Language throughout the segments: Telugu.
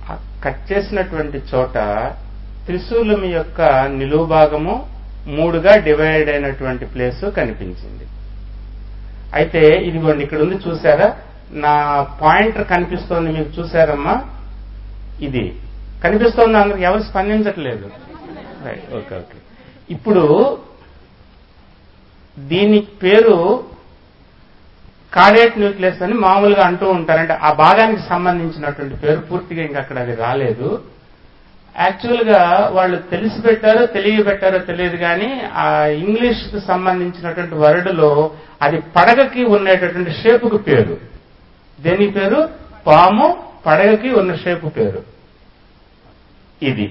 ఆ కట్ చేసినటువంటి చోట త్రిశూలం యొక్క నిలువు భాగము మూడుగా డివైడ్ అయినటువంటి ప్లేస్ కనిపించింది అయితే ఇదిగోండి ఇక్కడ ఉంది చూసారా నా పాయింటర్ కనిపిస్తోంది మీకు చూసారమ్మా ఇది కనిపిస్తోంది అందరికి ఎవరు స్పందించట్లేదు రైట్ ఓకే ఓకే ఇప్పుడు దీని పేరు కార్డియట్ న్యూక్లియస్ అని మామూలుగా అంటూ ఉంటారు అంటే ఆ భాగానికి సంబంధించినటువంటి పేరు పూర్తిగా ఇంకా అక్కడ అది రాలేదు యాక్చువల్ గా వాళ్ళు తెలిసి పెట్టారో తెలియ పెట్టారో తెలియదు కానీ ఆ ఇంగ్లీష్ కు సంబంధించినటువంటి వర్డ్ లో అది పడగకి ఉండేటటువంటి షేపుకు పేరు దేని పేరు పాము పడగకి ఉన్న షేపు పేరు ఇది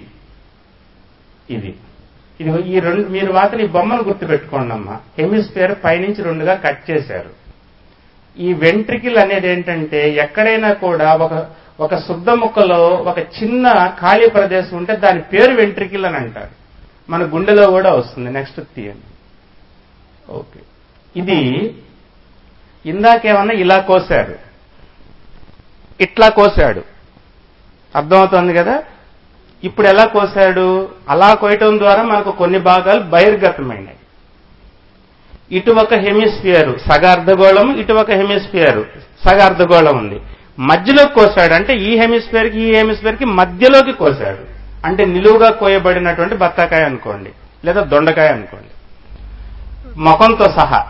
ఇది ఇది ఈ రెండు మీరు మాత్రం ఈ బొమ్మను గుర్తుపెట్టుకోండి అమ్మా హెమిస్ఫియర్ పైనుంచి రెండుగా కట్ చేశారు ఈ వెంట్రికిల్ అనేది ఏంటంటే ఎక్కడైనా కూడా ఒక ఒక శుద్ధ ముక్కలో ఒక చిన్న ఖాళీ ప్రదేశం ఉంటే దాని పేరు వెంట్రికిల్ అని అంటారు మన గుండెలో కూడా వస్తుంది నెక్స్ట్ తీయండి ఓకే ఇది ఇందాకేమన్నా ఇలా కోశాడు ఇట్లా కోశాడు అర్థమవుతోంది కదా ఇప్పుడు ఎలా కోశాడు అలా కోయటం ద్వారా మనకు కొన్ని భాగాలు బహిర్గతమైనాయి ఇటు ఒక హెమిస్ఫియర్ సగ అర్ధగోళం ఇటు ఒక హెమిస్ఫియర్ సగ అర్ధగోళం ఉంది మధ్యలో కోసాడు అంటే ఈ హెమిస్ఫియర్ కి ఈ హెమిస్ఫియర్ కి మధ్యలోకి కోసాడు అంటే నిలువుగా కోయబడినటువంటి బత్తాకాయ అనుకోండి లేదా దొండకాయ అనుకోండి ముఖంతో సహా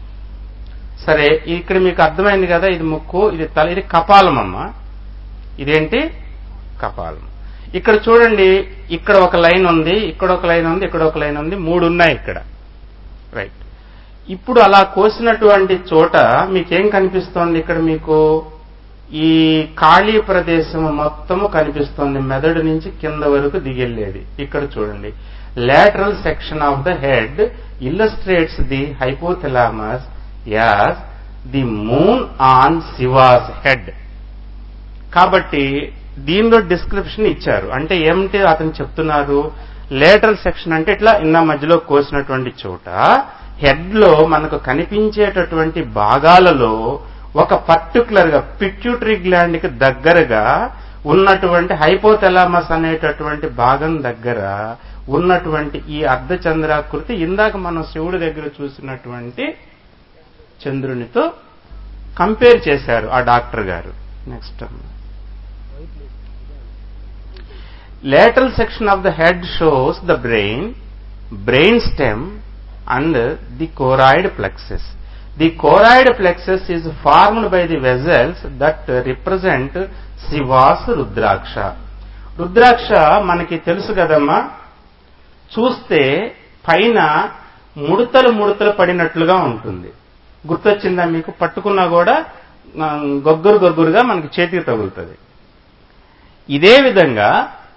సరే ఇక్కడ మీకు అర్థమైంది కదా ఇది ముక్కు ఇది తల ఇది కపాలం అమ్మ ఇదేంటి కపాలం ఇక్కడ చూడండి ఇక్కడ ఒక లైన్ ఉంది ఇక్కడ ఒక లైన్ ఉంది ఇక్కడ ఒక లైన్ ఉంది మూడు ఉన్నాయి ఇక్కడ రైట్ ఇప్పుడు అలా కోసినటువంటి చోట మీకేం కనిపిస్తోంది ఇక్కడ మీకు ఈ ఖాళీ ప్రదేశం మొత్తము కనిపిస్తోంది మెదడు నుంచి కింద వరకు దిగెళ్ళేది ఇక్కడ చూడండి lateral section of the head illustrates the hypothalamus as the moon on Shiva's head. కాబట్టి దీనిలో డిస్క్రిప్షన్ ఇచ్చారు అంటే ఏమిటి అతను చెప్తున్నారు లేటరల్ సెక్షన్ అంటే ఇట్లా ఇన్న మధ్యలో కోసినటువంటి చోట హెడ్ లో మనకు కనిపించేటటువంటి భాగాలలో ఒక పర్టికులర్ గా పిట్యూటరీ గ్లాండ్ కి దగ్గరగా ఉన్నటువంటి హైపోథెలామస్ అనేటటువంటి భాగం దగ్గర ఉన్నటువంటి ఈ అర్ధచంద్రాకృతి ఇందాక మనం శివుడి దగ్గర చూసినటువంటి చంద్రునితో కంపేర్ చేశారు ఆ డాక్టర్ గారు next lateral section of the head shows the brain, brain stem and the choroid plexus. The choroid plexus is formed by the vessels that represent Shiva's Rudraksha. Rudraksha మనకి తెలుసు కదమ్మా చూస్తే పైన ముడతలు ముడతలు పడినట్లుగా ఉంటుంది గుర్తొచ్చిందా మీకు పట్టుకున్నా కూడా ఆ, గొగ్గురు గొగ్గురుగా మనకి చేతికి తగులుతుంది ఇదే విధంగా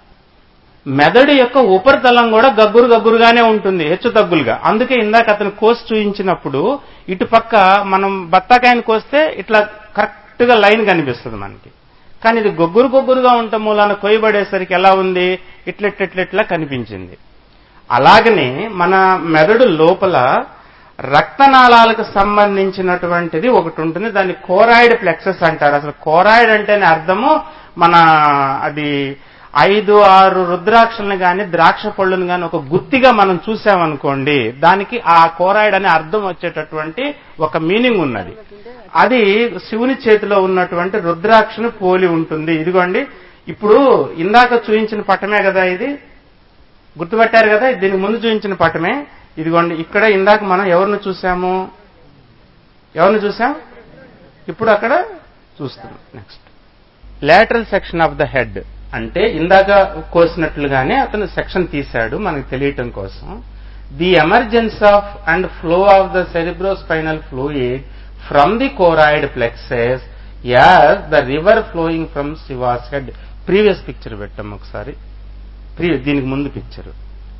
మెదడు యొక్క ఉపరితలం కూడా గగ్గురు గగ్గురుగానే ఉంటుంది హెచ్చు తగ్గులుగా అందుకే ఇందాక అతను కోసి చూయించినప్పుడు ఇటుపక్క మనం బత్తాకాయని కోస్తే ఇట్లా కరెక్ట్ గా లైన్ కనిపిస్తుంది మనకి కానీ ఇది గొగ్గురు గొగ్గురుగా ఉండటం మూలాన కొయ్యబడేసరికి ఎలా ఉంది ఇట్లెట్లెట్లెట్లా కనిపించింది అలాగనే మన మెదడు లోపల రక్తనాళాలకు సంబంధించినటువంటిది ఒకటి ఉంటుంది దాన్ని కోరాయిడ్ ప్లెక్సెస్ అంటారు అసలు కోరాయిడ్ అంటేనే అర్థము మన అది ఐదు ఆరు రుద్రాక్షలను గాని ద్రాక్ష పళ్ళను గాని ఒక గుత్తిగా మనం చూసామనుకోండి దానికి ఆ కోరాయిడ్ అనే అర్థం వచ్చేటటువంటి ఒక మీనింగ్ ఉన్నది అది శివుని చేతిలో ఉన్నటువంటి రుద్రాక్షను పోలి ఉంటుంది ఇదిగోండి ఇప్పుడు ఇందాక చూయించిన పటమే కదా ఇది గుర్తుపట్టారు కదా దీనికి ముందు చూపించిన పటమే ఇదిగోండి ఇక్కడ ఇందాక మనం ఎవరిని చూసాము ఎవరిని చూసాం ఇప్పుడు అక్కడ చూస్తున్నాం next lateral section of the head అంటే ఇందాక కోసినట్లుగానే అతను సెక్షన్ తీశాడు మనకు తెలియటం కోసం the emergence of and flow of the cerebrospinal fluid from the choroid plexus as the river flowing from Shiva's head previous picture పెట్టాం ఒకసారి ప్రీ- దీనికి ముందు పిక్చర్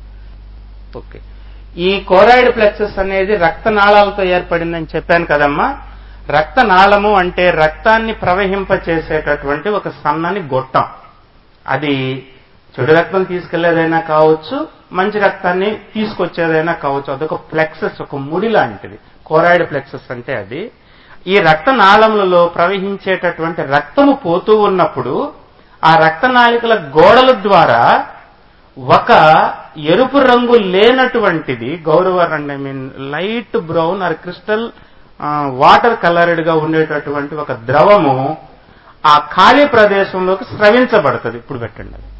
ఓకే ఈ కోరాయిడ్ ప్లెక్సెస్ అనేది రక్తనాళాలతో ఏర్పడిందని చెప్పాను కదమ్మా రక్తనాళము అంటే రక్తాన్ని ప్రవహింపచేసేటటువంటి ఒక సన్నని గొట్టం అది చెడు రక్తం తీసుకెళ్లేదైనా కావచ్చు మంచి రక్తాన్ని తీసుకొచ్చేదైనా కావచ్చు అదొక ప్లెక్సెస్ ఒక ముడి లాంటిది కోరాయిడ్ ప్లెక్సెస్ అంటే అది ఈ రక్తనాళములలో ప్రవహించేటటువంటి రక్తము పోతూ ఉన్నప్పుడు ఆ రక్తనాళికల గోడల ద్వారా ఒక ఎరుపు రంగు లేనటువంటిది గౌరవ రంగు I mean light brown or crystal water coloured గా ఉండేటటువంటి ఒక ద్రవము ఆ ఖాళీ ప్రదేశంలోకి స్రవించబడుతుంది ఇప్పుడు పెట్టండి అది.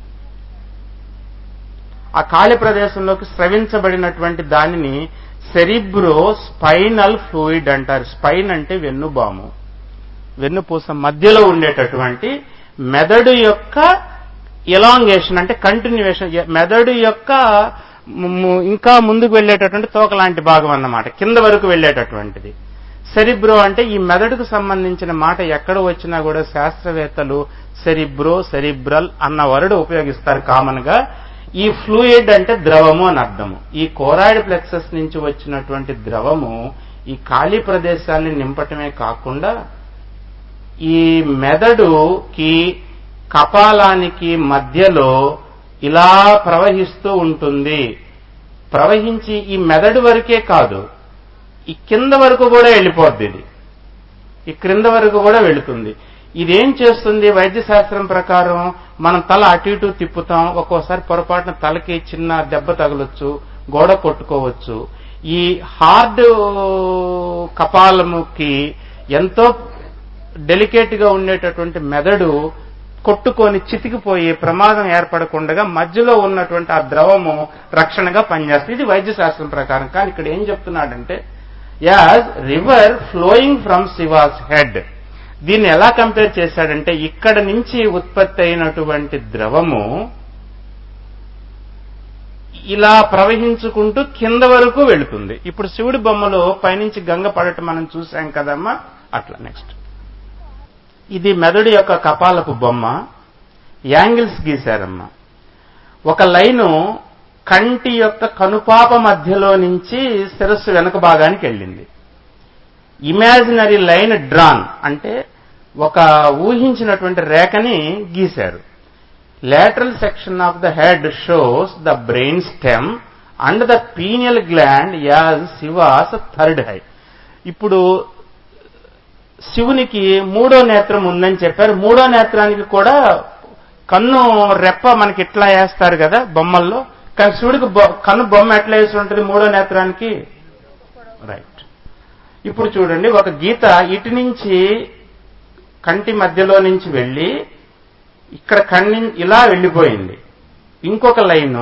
ఆ ఖాళీ ప్రదేశంలోకి స్రవించబడినటువంటి దానిని సెరిబ్రో స్పైనల్ ఫ్లూయిడ్ అంటారు స్పైన్ అంటే వెన్నుబాము వెన్నుపూస మధ్యలో ఉండేటటువంటి మెదడు యొక్క ఎలాంగేషన్ అంటే కంటిన్యూషన్ మెదడు యొక్క ము- ఇంకా ముందుకు వెళ్ళేటటువంటి తోక లాంటి భాగం అన్నమాట కింద వరకు వెళ్ళేటటువంటిది సెరిబ్రో అంటే ఈ మెదడుకు సంబంధించిన మాట ఎక్కడ వచ్చినా కూడా శాస్త్రవేత్తలు సెరిబ్రో సెరిబ్రల్ అన్న వర్డ్ ఉపయోగిస్తారు కామన్ గా ఈ ఫ్లూయిడ్ అంటే ద్రవము అని అర్థము ఈ కోరాయిడ్ ప్లెక్సస్ నుంచి వచ్చినటువంటి ద్రవము ఈ ఖాళీ ప్రదేశాన్ని నింపటమే కాకుండా ఈ మెదడుకి కపాలానికి మధ్యలో ఇలా ప్రవహిస్తూ ఉంటుంది ప్రవహించి ఈ మెదడు వరకే కాదు ఈ కింద వరకు కూడా వెళ్ళిపోద్ది ఇది ఈ క్రింద వరకు కూడా వెళుతుంది ఇదేం చేస్తుంది వైద్య శాస్త్రం ప్రకారం మనం తల అటు ఇటు తిప్పుతాం ఒక్కోసారి పొరపాటున తలకి చిన్న దెబ్బ తగలొచ్చు గోడ కొట్టుకోవచ్చు ఈ హార్డ్ కపాలముకి ఎంతో డెలికేట్ గా ఉండేటటువంటి మెదడు కొట్టుకొని చితికిపోయి ప్రమాదం ఏర్పడకుండా మధ్యలో ఉన్నటువంటి ఆ ద్రవము రక్షణగా పనిచేస్తుంది ఇది వైద్య శాస్త్రం ప్రకారం కానీ ఇక్కడ ఏం చెప్తున్నాడంటే as river flowing from Shiva's head దీన్ని ఎలా కంపేర్ చేశాడంటే ఇక్కడ నుంచి ఉత్పత్తి అయినటువంటి ద్రవము ఇలా ప్రవహించుకుంటూ కింద వరకు వెళుతుంది ఇప్పుడు శివుడి బొమ్మలో పైనుంచి గంగ పడటం మనం చూసాం కదమ్మా అట్లా నెక్స్ట్ ఇది మెదడు యొక్క కపాలపు బొమ్మ యాంగిల్స్ గీశారమ్మా ఒక లైను కంటి యొక్క కనుపాప మధ్యలో నుంచి శిరస్సు వెనక భాగానికి వెళ్ళింది ఇమాజినరీ లైన్ డ్రాన్ అంటే ఒక ఊహించినటువంటి రేఖని గీశారు lateral section of the head shows the brain stem and the pineal gland as Shiva's third eye. ఇప్పుడు శివునికి మూడో నేత్రం ఉందని చెప్పారు మూడో నేత్రానికి కూడా కన్ను రెప్ప మనకి ఇట్లా వేస్తారు కదా బొమ్మల్లో కానీ శివుడికి బొ- కన్ను బొమ్మ ఎట్లా వేసి ఉంటుంది మూడో నేత్రానికి రైట్ ఇప్పుడు చూడండి ఒక గీత ఇటు నుంచి కంటి మధ్యలో నుంచి వెళ్ళి ఇక్కడ కన్ని ఇలా వెళ్ళిపోయింది ఇంకొక లైను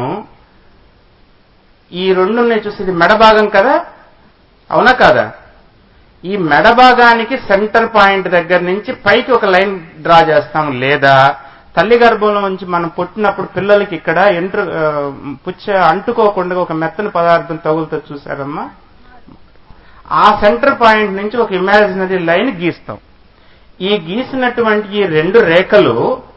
ఈ రెండు ఉన్నాయి చూసి ఇది మెడ భాగం కదా అవునా కాదా ఈ మెడ భాగానికి సెంటర్ పాయింట్ దగ్గర నుంచి పైకి ఒక లైన్ డ్రా చేస్తాం లేదా తల్లి గర్భంలో నుంచి మనం పుట్టినప్పుడు పిల్లలకి ఇక్కడ ఎంట్రు ఆ, పుచ్చ అంటుకోకుండా ఒక మెత్తని పదార్థం తగులుతో చూసారమ్మా ఆ సెంటర్ పాయింట్ నుంచి ఒక ఇమాజినరీ లైన్ గీస్తాం ఈ గీసినటువంటి ఈ రెండు రేఖలు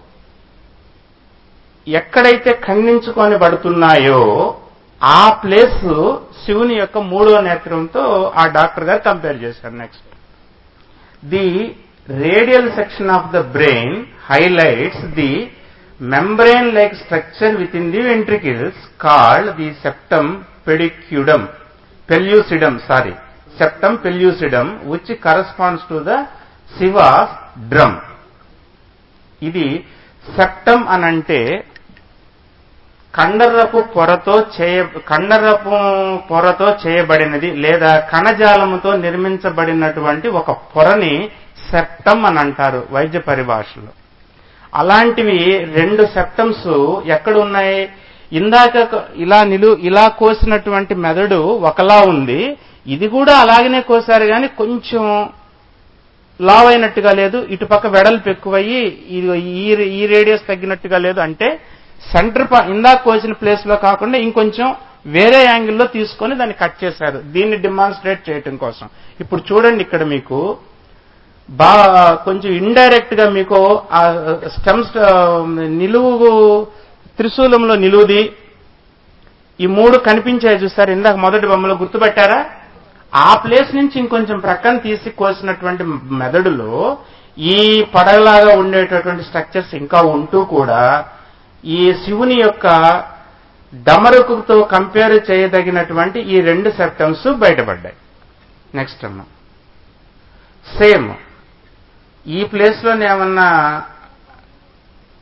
ఎక్కడైతే ఖండించుకొని పడుతున్నాయో ఆ ప్లేస్ శివుని యొక్క మూడో నేత్రంతో ఆ డాక్టర్ గారు కంపేర్ చేశారు next the radial section of the brain highlights the membrane like structure within the ventricles called the septum pedicudum pellucidum sorry septum pellucidum which corresponds to the Shiva's drum ఇది సెప్టమ్ అనంటే కండరపు పొరతో చేయ కండరపు పొరతో చేయబడినది లేదా కణజాలముతో నిర్మించబడినటువంటి ఒక పొరని సెప్టమ్ అని అంటారు వైద్య పరిభాషలో అలాంటివి రెండు సెప్టమ్స్ ఎక్కడ ఉన్నాయి ఇందాక ఇలా నిలు ఇలా కోసినటువంటి మెదడు ఒకలా ఉంది ఇది కూడా అలాగనే కోసారు కానీ కొంచెం లావ్ అయినట్టుగా లేదు ఇటుపక్క వెడల్పు ఎక్కువయ్యి ఇది ఈ ఈ రేడియస్ తగ్గినట్టుగా లేదు అంటే సెంటర్ పా- ఇందాక కోసిన ప్లేస్ లో కాకుండా ఇంకొంచెం వేరే యాంగిల్లో తీసుకొని దాన్ని కట్ చేశారు దీన్ని డిమాన్స్ట్రేట్ చేయటం కోసం ఇప్పుడు చూడండి ఇక్కడ మీకు బాగా కొంచెం ఇండైరెక్ట్ గా మీకు ఆ స్టెమ్స్ నిలువు త్రిశూలంలో నిలువుది ఈ మూడు కనిపించాయి చూస్తారు ఇందాక మొదటి బొమ్మలో గుర్తుపెట్టారా ఆ ప్లేస్ నుంచి ఇంకొంచెం ప్రక్కన తీసి కోసినటువంటి మెదడులో ఈ పడగలాగా ఉండేటటువంటి స్ట్రక్చర్స్ ఇంకా ఉంటూ కూడా ఈ శివుని యొక్క డమరుకుతో కంపేర్ చేయదగినటువంటి ఈ రెండు సెప్టమ్స్ బయటపడ్డాయి నెక్స్ట్ అమ్మా సేమ్ ఈ ప్లేస్లోనే ఏమన్నా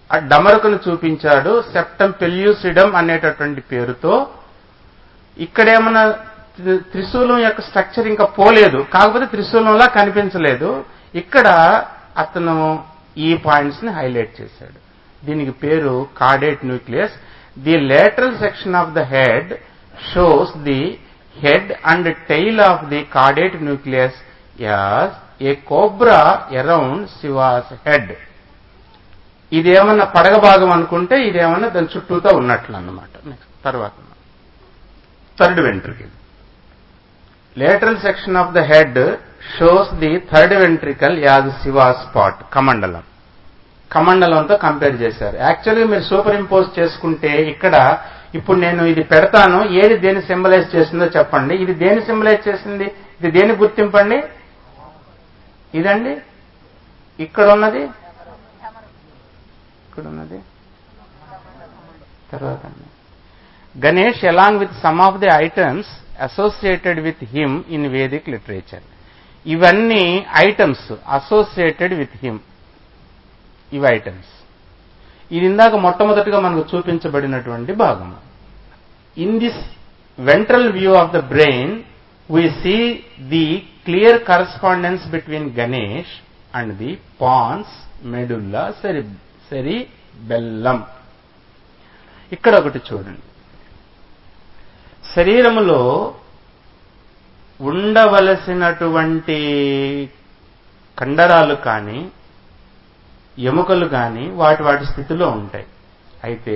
ఆ డమరుకను చూపించాడు సెప్టం పెల్యూసిడమ్ అనేటటువంటి పేరుతో ఇక్కడేమన్నా త్రి- త్రిశూలం యొక్క స్ట్రక్చర్ ఇంకా పోలేదు కాకపోతే త్రిశూలంలా కనిపించలేదు ఇక్కడ అతను ఈ పాయింట్స్ ని హైలైట్ చేశాడు దీనికి పేరు caudate nucleus the lateral section of the head shows the head and tail of the caudate nucleus as a cobra around Shiva's head ఇదేమన్నా పడగ భాగం అనుకుంటే ఇదేమన్నా దాని చుట్టూతో ఉన్నట్లు అన్నమాట నెక్స్ట్ తర్వాత third ventricle lateral section of the head shows the third ventricle as Shiva's pot కమండలం కమండలంతో కంపేర్ చేశారు యాక్చువల్గా మీరు సూపర్ ఇంపోజ్ చేసుకుంటే ఇక్కడ ఇప్పుడు నేను ఇది పెడతాను ఏది దేని సింబలైజ్ చేసిందో చెప్పండి ఇది దేని సింబలైజ్ చేసింది ఇది దేని గుర్తింపండి ఇదండి ఇక్కడ ఉన్నది ఇక్కడ ఉన్నది తర్వాత Ganesh along with some of the items associated with him in Vedic literature ఇవన్నీ ఐటమ్స్ అసోసియేటెడ్ విత్ హిమ్ ఇవి ఐటమ్స్ ఇది ఇందాక మొట్టమొదటిగా మనకు చూపించబడినటువంటి భాగం in this ventral view of the brain we see the clear correspondence between Ganesh and the pons medulla cere- cerebellum ఇక్కడ ఒకటి చూడండి శరీరములో ఉండవలసినటువంటి కండరాలు కానీ ఎముకలు కానీ వాటి వాటి స్థితిలో ఉంటాయి అయితే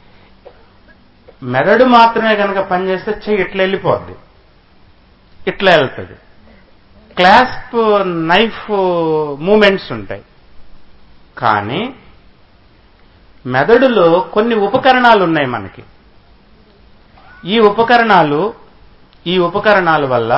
మెదడు మాత్రమే కనుక పనిచేస్తే చెయ్యి ఇట్లా వెళ్ళిపోద్ది ఇట్లా వెళ్తుంది క్లాస్ప్ నైఫ్ మూమెంట్స్ ఉంటాయి కానీ మెదడులో కొన్ని ఉపకరణాలు ఉన్నాయి మనకి ఈ ఉపకరణాలు ఈ ఉపకరణాల వల్ల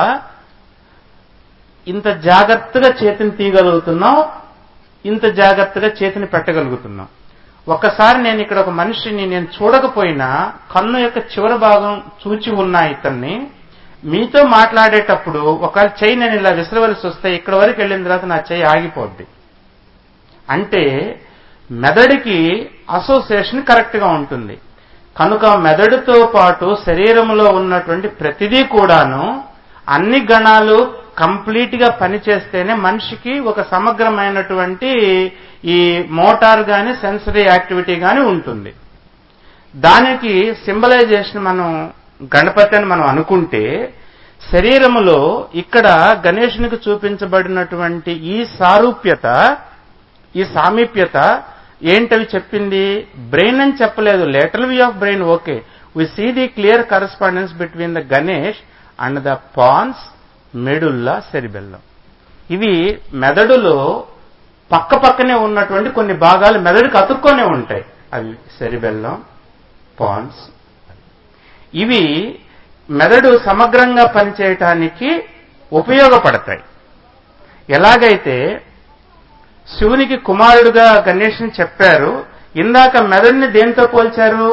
ఇంత జాగ్రత్తగా చేతిని తీయగలుగుతున్నాం ఇంత జాగ్రత్తగా చేతిని పెట్టగలుగుతున్నాం ఒక్కసారి నేను ఇక్కడ ఒక మనిషిని నేను చూడకపోయినా కన్ను యొక్క చివరి భాగం చూచి ఉన్న ఇతన్ని మీతో మాట్లాడేటప్పుడు ఒకవేళ చెయ్యి నేను ఇలా విసరవలసి వస్తే ఇక్కడ వరకు వెళ్ళిన తర్వాత నా చెయ్యి ఆగిపోద్ది అంటే మెదడుకి అసోసియేషన్ కరెక్ట్ గా ఉంటుంది కనుక మెదడుతో పాటు శరీరంలో ఉన్నటువంటి ప్రతిదీ కూడాను అన్ని గణాలు కంప్లీట్ గా పనిచేస్తేనే మనిషికి ఒక సమగ్రమైనటువంటి ఈ మోటార్ గాని సెన్సరీ యాక్టివిటీ గాని ఉంటుంది దానికి సింబలైజేషన్ మనం గణపతి అని మనం అనుకుంటే శరీరములో ఇక్కడ గణేశునికి చూపించబడినటువంటి ఈ సారూప్యత ఈ సామీప్యత ఏంటవి చెప్పింది బ్రెయిన్ అని చెప్పలేదు lateral view of brain okay we see the clear correspondence between the Ganesh and the pons medulla cerebellum ఇవి మెదడులో పక్క పక్కనే ఉన్నటువంటి కొన్ని భాగాలు మెదడుకి అతుక్కొనే ఉంటాయి అవి సెరిబెల్లం పాన్స్ ఇవి మెదడు సమగ్రంగా పనిచేయటానికి ఉపయోగపడతాయి ఎలాగైతే శివునికి కుమారుడుగా గణేష్ని చెప్పారు ఇందాక మెదడుని దేంతో పోల్చారు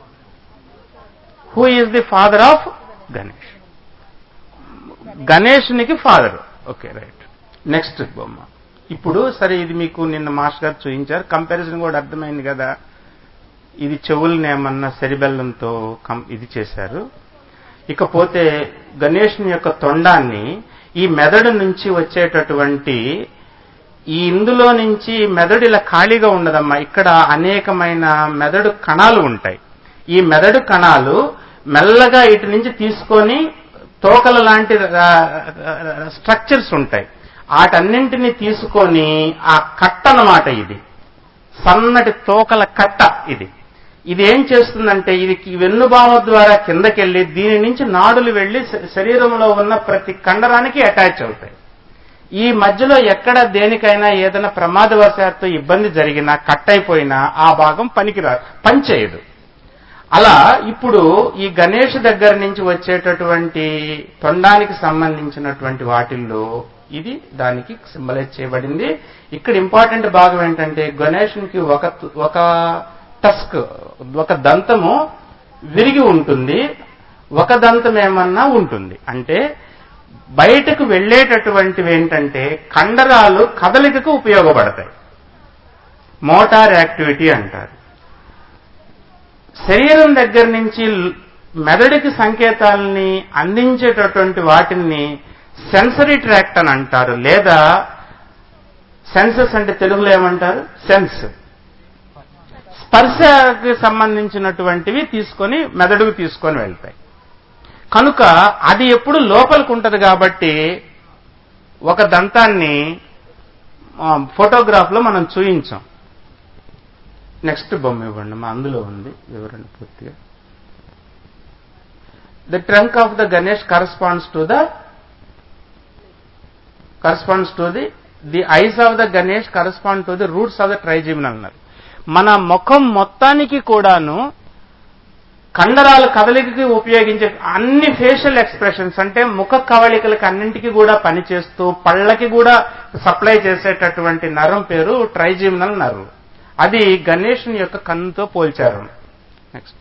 who is the father of Ganesh గణేషునికి ఫాదర్ ఓకే రైట్ నెక్స్ట్ బొమ్మ ఇప్పుడు సరే ఇది మీకు నిన్న మాస్టర్ గారు చూపించారు కంపారిజన్ కూడా అర్థమైంది కదా ఇది చెవుల్ని ఏమన్నా సెరిబెల్లంతో ఇది చేశారు ఇకపోతే గణేషుని యొక్క తొండాన్ని ఈ మెదడు నుంచి వచ్చేటటువంటి ఈ ఇందులో నుంచి మెదడు ఇలా ఖాళీగా ఉండదమ్మా ఇక్కడ అనేకమైన మెదడు కణాలు ఉంటాయి ఈ మెదడు కణాలు మెల్లగా ఇటు నుంచి తీసుకొని తోకల లాంటి స్ట్రక్చర్స్ ఉంటాయి వాటన్నింటినీ తీసుకొని ఆ కట్ట అన్నమాట ఇది సన్నటి తోకల కట్ట ఇది ఇది ఏం చేస్తుందంటే ఇది వెన్నుబామ ద్వారా కిందకెళ్లి దీని నుంచి నాడులు వెళ్లి శరీరంలో ఉన్న ప్రతి కండరానికి అటాచ్ అవుతాయి ఈ మధ్యలో ఎక్కడ దేనికైనా ఏదైనా ప్రమాదవశాత్తు ఇబ్బంది జరిగినా కట్ అయిపోయినా ఆ భాగం పనికిరా పనిచేయదు అలా ఇప్పుడు ఈ గణేష్ దగ్గర నుంచి వచ్చేటటువంటి తొండానికి సంబంధించినటువంటి వాటిల్లో ఇది దానికి సింబలైజ్ చేయబడింది ఇక్కడ ఇంపార్టెంట్ భాగం ఏంటంటే గణేషునికి ఒక ఒక టస్క్ ఒక దంతము విరిగి ఉంటుంది ఒక దంతం ఏమన్నా ఉంటుంది అంటే బయటకు వెళ్లేటటువంటివి ఏంటంటే కండరాలు కదలికకు ఉపయోగపడతాయి మోటార్ యాక్టివిటీ అంటారు శరీరం దగ్గర నుంచి ల్- మెదడుకి సంకేతాలని అందించేటటువంటి వాటిని సెన్సరీ ట్రాక్ట్ అని అంటారు లేదా సెన్సెస్ అంటే తెలుగులో ఏమంటారు సెన్స్ స్పర్శకి సంబంధించినటువంటివి తీసుకొని మెదడుకు తీసుకొని వెళ్తాయి కనుక అది ఎప్పుడు లోపలికి ఉంటది కాబట్టి ఒక దంతాన్ని ఫోటోగ్రాఫ్ లో మనం చూయించాం నెక్స్ట్ బొమ్మ ఇవ్వండి మా అందులో ఉంది వివరణ పూర్తిగా the trunk of the Ganesh corresponds to the corresponds to the the eyes of the Ganesh correspond to the roots of the trigeminal అన్నారు మన ముఖం మొత్తానికి కూడాను కండరాల కదలికకి ఉపయోగించే అన్ని ఫేషియల్ ఎక్స్ప్రెషన్స్ అంటే ముఖ కవళికలకి అన్నింటికి కూడా పనిచేస్తూ పళ్ళకి కూడా సప్లై చేసేటటువంటి నరం పేరు ట్రైజిమినల్ నర్వ్ అది గణేషుని యొక్క కన్నుతో పోల్చారు next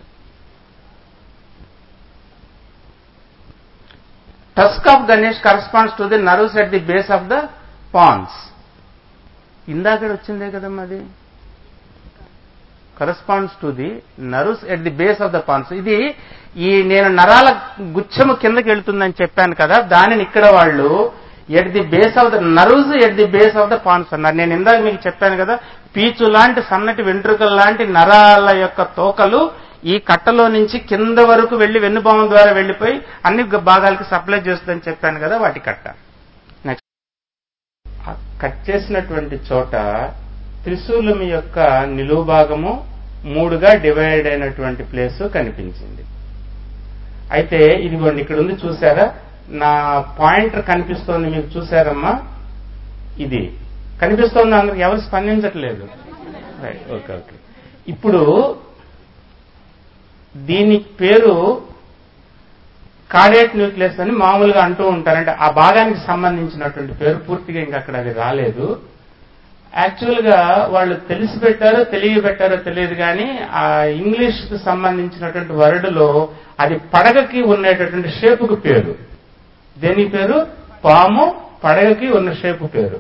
tusk of Ganesh corresponds to the nerves at the base of the pons ఇందాక వచ్చిందే కదమ్మా అది corresponds to the nerves at the base of the pons ఇది ఈ నేను నరాల గుచ్చము కిందకి వెళ్తుందని చెప్పాను కదా దానిని ఇక్కడ వాళ్ళు at the base of the nerves at the base of the pons అన్నారు నేను ఇందాక మీకు చెప్పాను కదా పీచు లాంటి సన్నటి వెంట్రుకల లాంటి నరాల యొక్క తోకలు ఈ కట్టలో నుంచి కింద వరకు వెళ్లి వెన్నుభావం ద్వారా వెళ్లిపోయి అన్ని భాగాలకి సప్లై చేస్తుందని చెప్పాను కదా వాటి కట్ట నెక్స్ట్ ఆ కట్ చేసినటువంటి చోట త్రిశూలం యొక్క నిలువు భాగము మూడుగా డివైడ్ అయినటువంటి ప్లేస్ కనిపించింది అయితే ఇదిగోండి ఇక్కడ ఉంది చూసారా నా పాయింటర్ కనిపిస్తోంది మీకు చూసారమ్మా ఇది కనిపిస్తోంది అందరికి ఎవరు స్పందించట్లేదు రైట్ ఓకే ఓకే ఇప్పుడు దీని పేరు కార్డియట్ న్యూక్లియస్ అని మామూలుగా అంటూ ఉంటారు అంటే ఆ భాగానికి సంబంధించినటువంటి పేరు పూర్తిగా ఇంకా అక్కడ అది రాలేదు యాక్చువల్ గా వాళ్ళు తెలిసి పెట్టారో తెలియబెట్టారో తెలియదు కానీ ఆ ఇంగ్లీష్ కు సంబంధించినటువంటి వర్డ్ లో అది పడగకి ఉండేటటువంటి షేపుకు పేరు దేని పేరు పాము పడగకి ఉన్న షేపు పేరు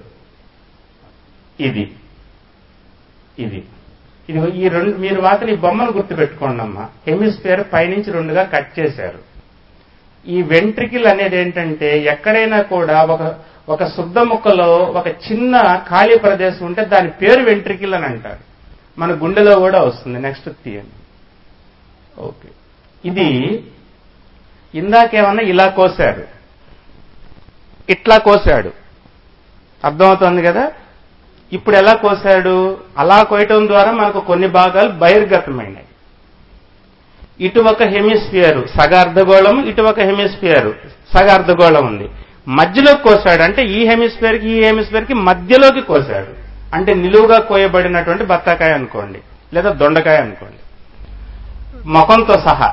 ఇది ఇది ఇది ఈ రెండు మీరు మాత్రం ఈ బొమ్మను గుర్తుపెట్టుకోండి అమ్మా హెమిస్ఫియర్ పైనుంచి రెండుగా కట్ చేశారు ఈ వెంట్రికిల్ అనేది ఏంటంటే ఎక్కడైనా కూడా ఒక ఒక శుద్ధ ముక్కలో ఒక చిన్న ఖాళీ ప్రదేశం ఉంటే దాని పేరు వెంట్రికిల్ అని అంటారు మన గుండెలో కూడా వస్తుంది నెక్స్ట్ తీయండి ఓకే ఇది ఇందాకేమన్నా ఇలా కోశాడు ఇట్లా కోశాడు అర్థమవుతోంది కదా ఇప్పుడు ఎలా కోశాడు అలా కోయటం ద్వారా మనకు కొన్ని భాగాలు బహిర్గతమైనాయి ఇటు ఒక హెమిస్ఫియర్ సగ అర్ధగోళం ఇటు ఒక హెమిస్ఫియర్ సగ అర్ధగోళం ఉంది మధ్యలో కోసాడు అంటే ఈ హెమిస్ఫియర్ కి ఈ హెమిస్ఫియర్ కి మధ్యలోకి కోసాడు అంటే నిలువుగా కోయబడినటువంటి బత్తాకాయ అనుకోండి లేదా దొండకాయ అనుకోండి ముఖంతో సహా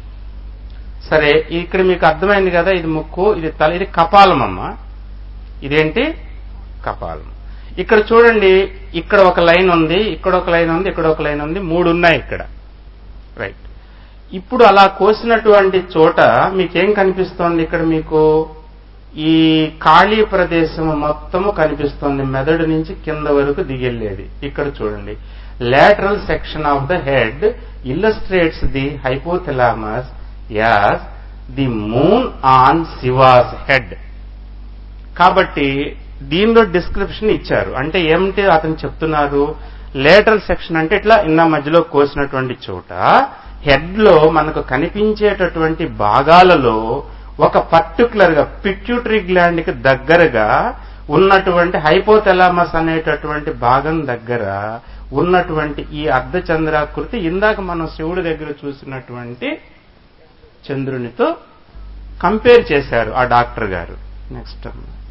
సరే ఇక్కడ మీకు అర్థమైంది కదా ఇది ముక్కు ఇది తల ఇది కపాలం అమ్మ ఇదేంటి కపాలం ఇక్కడ చూడండి ఇక్కడ ఒక లైన్ ఉంది ఇక్కడ ఒక లైన్ ఉంది ఇక్కడ ఒక లైన్ ఉంది మూడు ఉన్నాయి ఇక్కడ రైట్ ఇప్పుడు అలా కోసినటువంటి చోట మీకేం కనిపిస్తోంది ఇక్కడ మీకు ఈ ఖాళీ ప్రదేశం మొత్తము కనిపిస్తోంది మెదడు నుంచి కింద వరకు దిగెళ్ళేది ఇక్కడ చూడండి lateral section of the head illustrates the hypothalamus as the moon on Shiva's head కాబట్టి దీనిలో డిస్క్రిప్షన్ ఇచ్చారు అంటే ఏమిటి అతను చెప్తున్నారు లేటరల్ సెక్షన్ అంటే ఇట్లా ఇన్న మధ్యలో కోసినటువంటి చోట హెడ్ లో మనకు కనిపించేటటువంటి భాగాలలో ఒక పర్టికులర్ గా పిట్యూటరీ గ్లాండ్ కి దగ్గరగా ఉన్నటువంటి హైపోథెలామస్ అనేటటువంటి భాగం దగ్గర ఉన్నటువంటి ఈ అర్ధచంద్రాకృతి ఇందాక మనం శివుడి దగ్గర చూసినటువంటి చంద్రునితో కంపేర్ చేశారు ఆ డాక్టర్ గారు next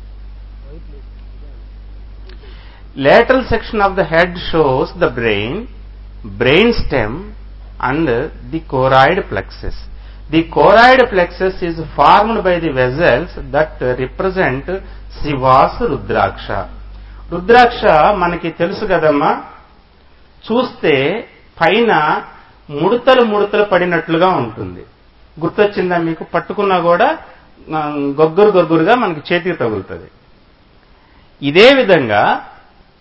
lateral section of the head shows the brain, brain stem and the choroid plexus. The choroid plexus is formed by the vessels that represent Shiva's rudraksha rudraksha మనకి తెలుసు కదమ్మా చూస్తే పైన ముడతలు ముడతలు పడినట్లుగా ఉంటుంది గుర్తొచ్చిందా మీకు పట్టుకున్నా కూడా ఆ, గొగ్గురు గొగ్గురుగా మనకి చేతికి తగులుతుంది ఇదే విధంగా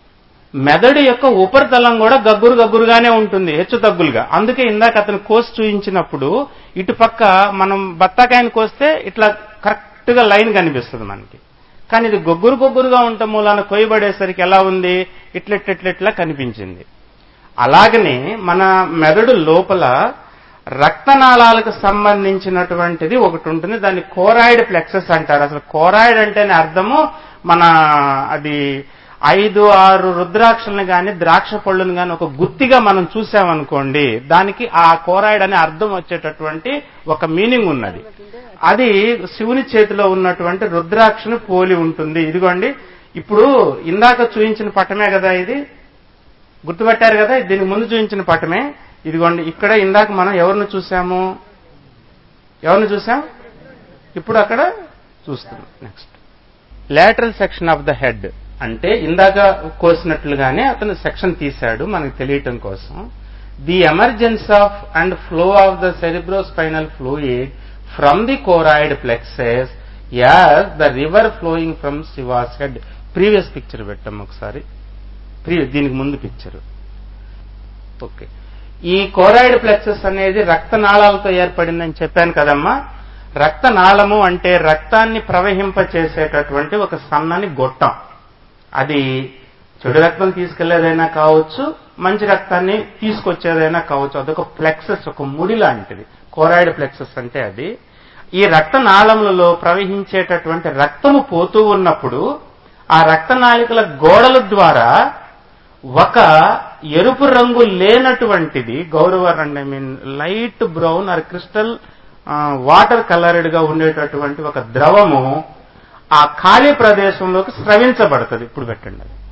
మెదడు యొక్క ఉపరితలం కూడా గగ్గురు గగ్గురుగానే ఉంటుంది హెచ్చు తగ్గులుగా అందుకే ఇందాక అతను కోసి చూయించినప్పుడు ఇటుపక్క మనం బత్తాకాయని కోస్తే ఇట్లా కరెక్ట్ గా లైన్ కనిపిస్తుంది మనకి కానీ ఇది గొగ్గురు గొగ్గురుగా ఉండటం మూలాన కొయ్యబడేసరికి ఎలా ఉంది ఇట్లెట్లెట్లెట్లా కనిపించింది అలాగనే మన మెదడు లోపల రక్తనాళాలకు సంబంధించినటువంటిది ఒకటి ఉంటుంది దాన్ని కోరాయిడ్ ప్లెక్సెస్ అంటారు అసలు కోరాయిడ్ అంటేనే అర్థము మన అది ఐదు ఆరు రుద్రాక్షలను గాని ద్రాక్ష పళ్ళను గాని ఒక గుత్తిగా మనం చూసామనుకోండి దానికి ఆ కోరాయిడ్ అనే అర్థం వచ్చేటటువంటి ఒక మీనింగ్ ఉన్నది అది శివుని చేతిలో ఉన్నటువంటి రుద్రాక్షను పోలి ఉంటుంది ఇదిగోండి ఇప్పుడు ఇందాక చూయించిన పటమే కదా ఇది గుర్తుపెట్టారు కదా దీనికి ముందు చూపించిన పటమే ఇదిగోండి ఇక్కడ ఇందాక మనం ఎవరిని చూసాము ఎవరిని చూసాం ఇప్పుడు అక్కడ చూస్తున్నాం next lateral section of the head అంటే ఇందాక కోసినట్లుగానే అతను సెక్షన్ తీశాడు మనకు తెలియటం కోసం the emergence of and flow of the cerebrospinal fluid from the choroid plexus as the river flowing from Shiva's head previous picture పెట్టాం ఒకసారి ప్రీవియస్ దీనికి ముందు పిక్చర్ ఓకే ఈ కోరాయిడ్ ప్లెక్సెస్ అనేది రక్తనాళాలతో ఏర్పడిందని చెప్పాను కదమ్మా రక్తనాళము అంటే రక్తాన్ని ప్రవహింపచేసేటటువంటి ఒక సన్నని గొట్టం అది చెడు రక్తం తీసుకెళ్లేదైనా కావచ్చు మంచి రక్తాన్ని తీసుకొచ్చేదైనా కావచ్చు అదొక ప్లెక్సెస్ ఒక ముడి లాంటిది కోరాయిడ్ ప్లెక్సెస్ అంటే అది ఈ రక్తనాళములలో ప్రవహించేటటువంటి రక్తము పోతూ ఉన్నప్పుడు ఆ రక్తనాళికల గోడల ద్వారా ఒక ఎరుపు రంగు లేనటువంటిది గౌరవ రంగు I mean light brown or crystal water coloured గా ఉండేటటువంటి ఒక ద్రవము ఆ ఖాళీ ప్రదేశంలోకి స్రవించబడుతుంది ఇప్పుడు పెట్టండి అది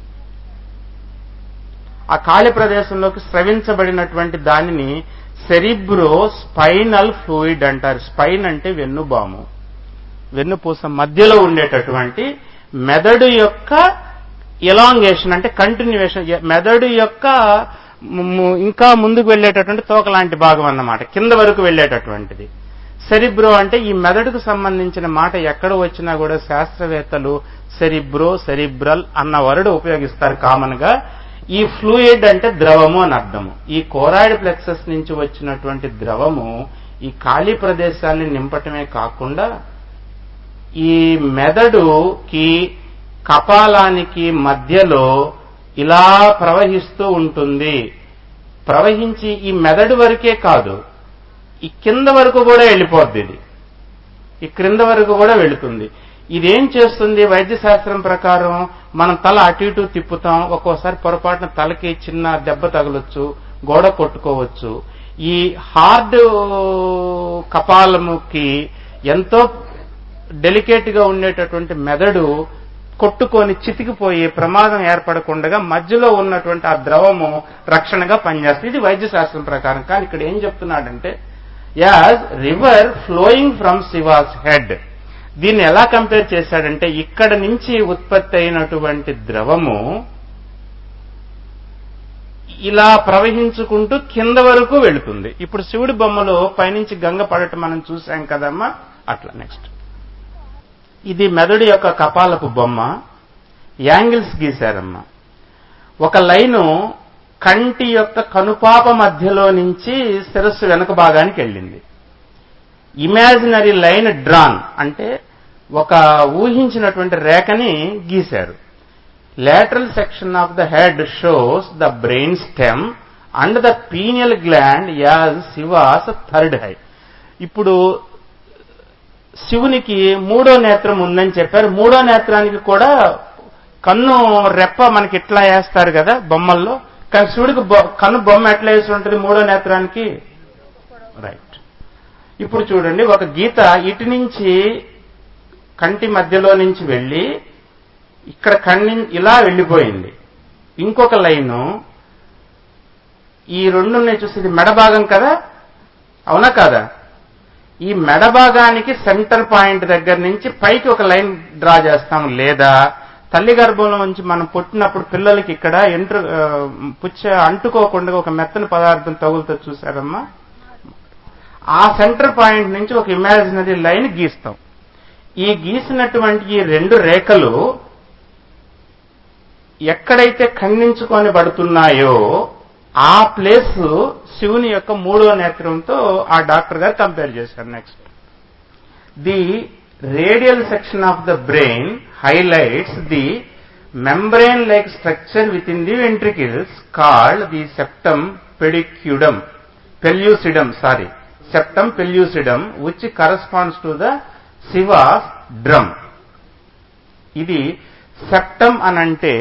ఆ ఖాళీ ప్రదేశంలోకి స్రవించబడినటువంటి దానిని సెరిబ్రో స్పైనల్ ఫ్లూయిడ్ అంటారు స్పైన్ అంటే వెన్నుబాము వెన్నుపూస మధ్యలో ఉండేటటువంటి మెదడు యొక్క ఎలాంగేషన్ అంటే కంటిన్యూషన్ మెదడు యొక్క ము- ఇంకా ముందుకు వెళ్ళేటటువంటి తోక లాంటి భాగం అన్నమాట కింద వరకు వెళ్ళేటటువంటిది సెరిబ్రో అంటే ఈ మెదడుకు సంబంధించిన మాట ఎక్కడ వచ్చినా కూడా శాస్త్రవేత్తలు సెరిబ్రో సెరిబ్రల్ అన్న వర్డ్ ఉపయోగిస్తారు కామన్ గా ఈ ఫ్లూయిడ్ అంటే ద్రవము అని అర్థము ఈ కోరాయిడ్ ప్లెక్సస్ నుంచి వచ్చినటువంటి ద్రవము ఈ ఖాళీ ప్రదేశాన్ని నింపటమే కాకుండా ఈ మెదడుకి కపాలానికి మధ్యలో ఇలా ప్రవహిస్తూ ఉంటుంది ప్రవహించి ఈ మెదడు వరకే కాదు ఈ కింద వరకు కూడా వెళ్ళిపోద్ది ఇది ఈ క్రింద వరకు కూడా వెళుతుంది ఇదేం చేస్తుంది వైద్య శాస్త్రం ప్రకారం మనం తల అటు ఇటు తిప్పుతాం ఒక్కోసారి పొరపాటున తలకి చిన్న దెబ్బ తగలొచ్చు గోడ కొట్టుకోవచ్చు ఈ హార్డ్ కపాలముకి ఎంతో డెలికేట్ గా ఉండేటటువంటి మెదడు కొట్టుకొని చితికిపోయే ప్రమాదం ఏర్పడకుండా మధ్యలో ఉన్నటువంటి ఆ ద్రవము రక్షణగా పనిచేస్తుంది ఇది వైద్య శాస్త్రం ప్రకారం కానీ ఇక్కడ ఏం చెప్తున్నాడంటే as river flowing from Shiva's head దీన్ని ఎలా కంపేర్ చేశాడంటే ఇక్కడ నుంచి ఉత్పత్తి అయినటువంటి ద్రవము ఇలా ప్రవహించుకుంటూ కింద వరకు వెళుతుంది ఇప్పుడు శివుడి బొమ్మలో పైనుంచి గంగ పడటం మనం చూసాం కదమ్మా అట్లా నెక్స్ట్ ఇది మెదడు యొక్క కపాలపు బొమ్మ యాంగిల్స్ గీశారమ్మా ఒక లైను కంటి యొక్క కనుపాప మధ్యలో నుంచి శిరస్సు వెనక భాగానికి వెళ్ళింది ఇమాజినరీ లైన్ డ్రాన్ అంటే ఒక ఊహించినటువంటి రేఖని గీశారు lateral section of the head shows the brain stem and the pineal gland as Shiva's third eye. ఇప్పుడు శివునికి మూడో నేత్రం ఉందని చెప్పారు మూడో నేత్రానికి కూడా కన్ను రెప్ప మనకి ఇట్లా వేస్తారు కదా బొమ్మల్లో కానీ శివుడికి బొ- కన్ను బొమ్మ ఎట్లా వేసి ఉంటుంది మూడో నేత్రానికి రైట్ ఇప్పుడు చూడండి ఒక గీత ఇటు నుంచి కంటి మధ్యలో నుంచి వెళ్ళి ఇక్కడ కన్ని ఇలా వెళ్ళిపోయింది ఇంకొక లైను ఈ రెండు చూసి ఇది మెడ భాగం కదా అవునా కాదా ఈ మెడ భాగానికి సెంటర్ పాయింట్ దగ్గర నుంచి పైకి ఒక లైన్ డ్రా చేస్తాం లేదా తల్లి గర్భంలో నుంచి మనం పుట్టినప్పుడు పిల్లలకి ఇక్కడ ఎంట్రు ఆ, పుచ్చ అంటుకోకుండా ఒక మెత్తని పదార్థం తగులుతో చూసారమ్మా ఆ సెంటర్ పాయింట్ నుంచి ఒక ఇమాజినరీ లైన్ గీస్తాం ఈ గీసినటువంటి ఈ రెండు రేఖలు ఎక్కడైతే ఖండించుకొని పడుతున్నాయో ఆ ప్లేస్ శివుని యొక్క మూడో నేత్రంతో ఆ డాక్టర్ గారు కంపేర్ చేశారు next the radial section of the brain highlights the membrane like structure within the ventricles called the septum pedicudum pellucidum sorry septum pellucidum which corresponds to the Shiva's drum ఇది సెప్టమ్ అనంటే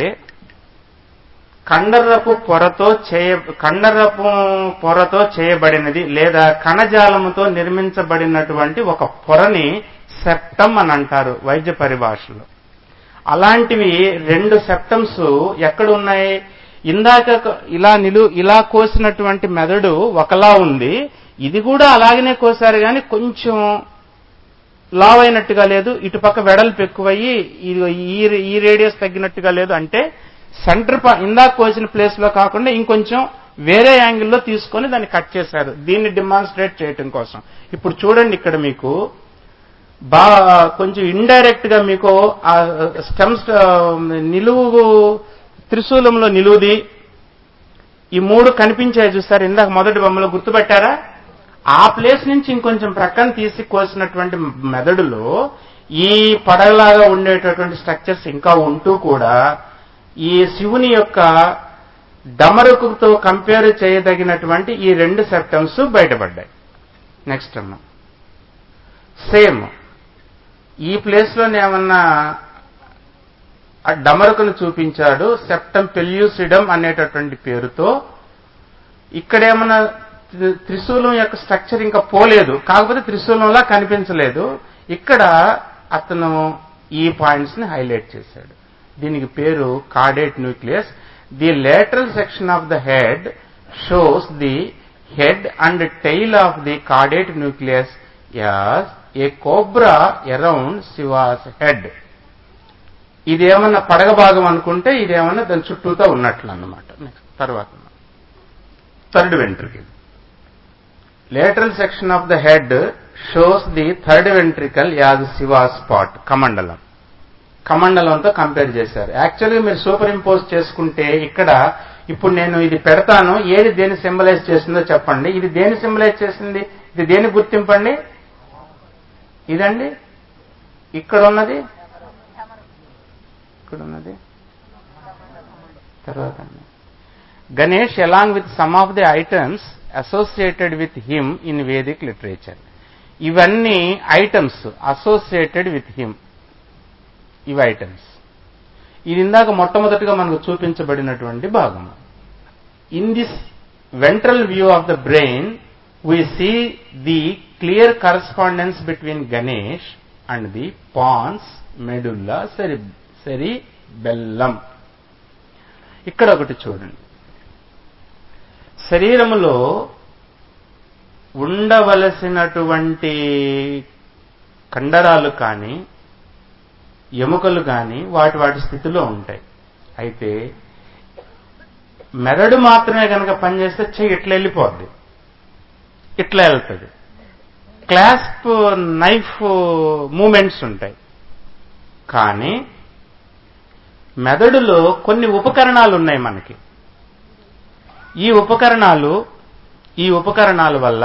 కండరపు పొరతో చేయ కండరపు పొరతో చేయబడినది లేదా కణజాలముతో నిర్మించబడినటువంటి ఒక పొరని సెప్టమ్ అని అంటారు వైద్య పరిభాషలో అలాంటివి రెండు సెప్టమ్స్ ఎక్కడ ఉన్నాయి ఇందాక ఇలా నిలు ఇలా కోసినటువంటి మెదడు ఒకలా ఉంది ఇది కూడా అలాగనే కోసారు కానీ కొంచెం లావ్ అయినట్టుగా లేదు ఇటుపక్క వెడల్పు ఎక్కువయ్యి ఇది- ఈ ఈ రేడియస్ తగ్గినట్టుగా లేదు అంటే సెంటర్ ప- ఇందాక కోసిన ప్లేస్ లో కాకుండా ఇంకొంచెం వేరే యాంగిల్లో తీసుకొని దాన్ని కట్ చేశారు దీన్ని డిమాన్స్ట్రేట్ చేయటం కోసం ఇప్పుడు చూడండి ఇక్కడ మీకు బాగా కొంచెం ఇండైరెక్ట్ గా మీకు ఆ స్టెమ్స్ నిలువు త్రిశూలంలో నిలువుది ఈ మూడు కనిపించాయి చూస్తారు ఇందాక మొదటి బొమ్మలో గుర్తుపెట్టారా ఆ ప్లేస్ నుంచి ఇంకొంచెం ప్రక్కన తీసి కోసినటువంటి మెదడులో ఈ పడగలాగా ఉండేటటువంటి స్ట్రక్చర్స్ ఇంకా ఉంటూ కూడా ఈ శివుని యొక్క డమరుకుతో కంపేర్ చేయదగినటువంటి ఈ రెండు సెప్టమ్స్ బయటపడ్డాయి నెక్స్ట్ అమ్మా సేమ్ ఈ ప్లేస్ లోనే ఏమన్నా ఆ డమరుకును చూపించాడు సెప్టం పెల్యూసిడమ్ అనేటటువంటి పేరుతో ఇక్కడేమన్నా త్రి- త్రిశూలం యొక్క స్ట్రక్చర్ ఇంకా పోలేదు కాకపోతే త్రిశూలంలా కనిపించలేదు ఇక్కడ అతను ఈ పాయింట్స్ ని హైలైట్ చేశాడు దీనికి పేరు caudate nucleus the lateral section of the head shows the head and tail of the caudate nucleus as a cobra around Shiva's head ఇదేమన్నా పడగ భాగం అనుకుంటే ఇదేమన్నా దాని చుట్టూతో ఉన్నట్లు అన్నమాట తర్వాత third ventricle lateral section of the head shows the third ventricle as Shiva's pot కమండలం కమండలంతో కంపేర్ చేశారు యాక్చువల్గా మీరు సూపర్ ఇంపోజ్ చేసుకుంటే ఇక్కడ ఇప్పుడు నేను ఇది పెడతాను ఏది దేని సింబలైజ్ చేసిందో చెప్పండి ఇది దేని సింబలైజ్ చేసింది ఇది దేని గుర్తింపండి ఇదండి ఇక్కడ ఉన్నది ఇక్కడ ఉన్నది తర్వాత అండి. Ganesh along with some of the items associated with him in Vedic literature ఇవన్నీ ఐటమ్స్ అసోసియేటెడ్ విత్ హిమ్ ఇవి ఐటమ్స్ ఇది ఇందాక మొట్టమొదటిగా మనకు చూపించబడినటువంటి భాగం in this ventral view of the brain we see the clear correspondence between Ganesh and the pons medulla cere- cerebellum ఇక్కడ ఒకటి చూడండి శరీరములో ఉండవలసినటువంటి కండరాలు కానీ ఎముకలు కానీ వాటి వాటి స్థితిలో ఉంటాయి అయితే మెదడు మాత్రమే కనుక పనిచేస్తే చెయ్యి ఇట్లా వెళ్ళిపోద్ది ఇట్లా వెళ్తుంది క్లాస్ప్ నైఫ్ మూమెంట్స్ ఉంటాయి కానీ మెదడులో కొన్ని ఉపకరణాలు ఉన్నాయి మనకి ఈ ఉపకరణాలు ఈ ఉపకరణాల వల్ల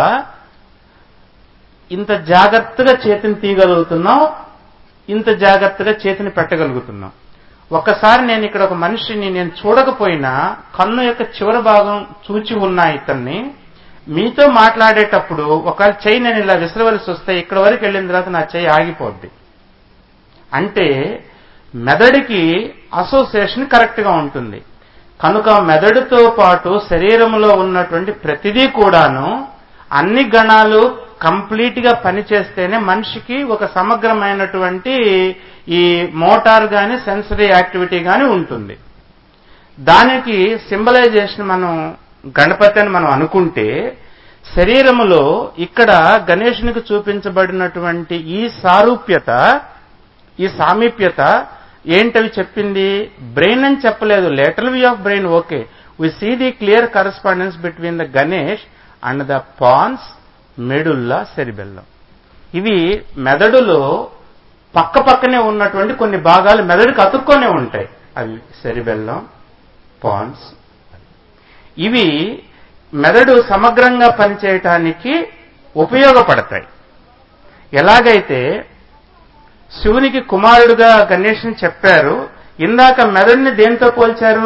ఇంత జాగ్రత్తగా చేతిని తీయగలుగుతున్నాం ఇంత జాగ్రత్తగా చేతిని పెట్టగలుగుతున్నాం ఒక్కసారి నేను ఇక్కడ ఒక మనిషిని నేను చూడకపోయినా కన్ను యొక్క చివరి భాగం చూచి ఉన్నా ఇతన్ని మీతో మాట్లాడేటప్పుడు ఒకవేళ చెయ్యి నేను ఇలా విసరవలసి వస్తే ఇక్కడ వరకు వెళ్ళిన తర్వాత నా చెయ్యి ఆగిపోద్ది అంటే మెదడుకి అసోసియేషన్ కరెక్ట్ గా ఉంటుంది కనుక మెదడుతో పాటు శరీరంలో ఉన్నటువంటి ప్రతిదీ కూడాను అన్ని గణాలు కంప్లీట్ గా పనిచేస్తేనే మనిషికి ఒక సమగ్రమైనటువంటి ఈ మోటార్ గాని సెన్సరీ యాక్టివిటీ గాని ఉంటుంది దానికి సింబలైజేషన్ మనం గణపతి అని మనం అనుకుంటే శరీరములో ఇక్కడ గణేశునికి చూపించబడినటువంటి ఈ సారూప్యత ఈ సామీప్యత ఏంటవి చెప్పింది బ్రెయిన్ అని చెప్పలేదు lateral view of brain okay we see the clear correspondence between the Ganesh and the pons medulla cerebellum ఇవి మెదడులో పక్క పక్కనే ఉన్నటువంటి కొన్ని భాగాలు మెదడుకి అతుక్కొనే ఉంటాయి అవి సెరిబెల్లం పాన్స్ ఇవి మెదడు సమగ్రంగా పనిచేయటానికి ఉపయోగపడతాయి ఎలాగైతే శివునికి కుమారుడుగా గణేష్ని చెప్పారు ఇందాక మెదడుని దేంతో పోల్చారు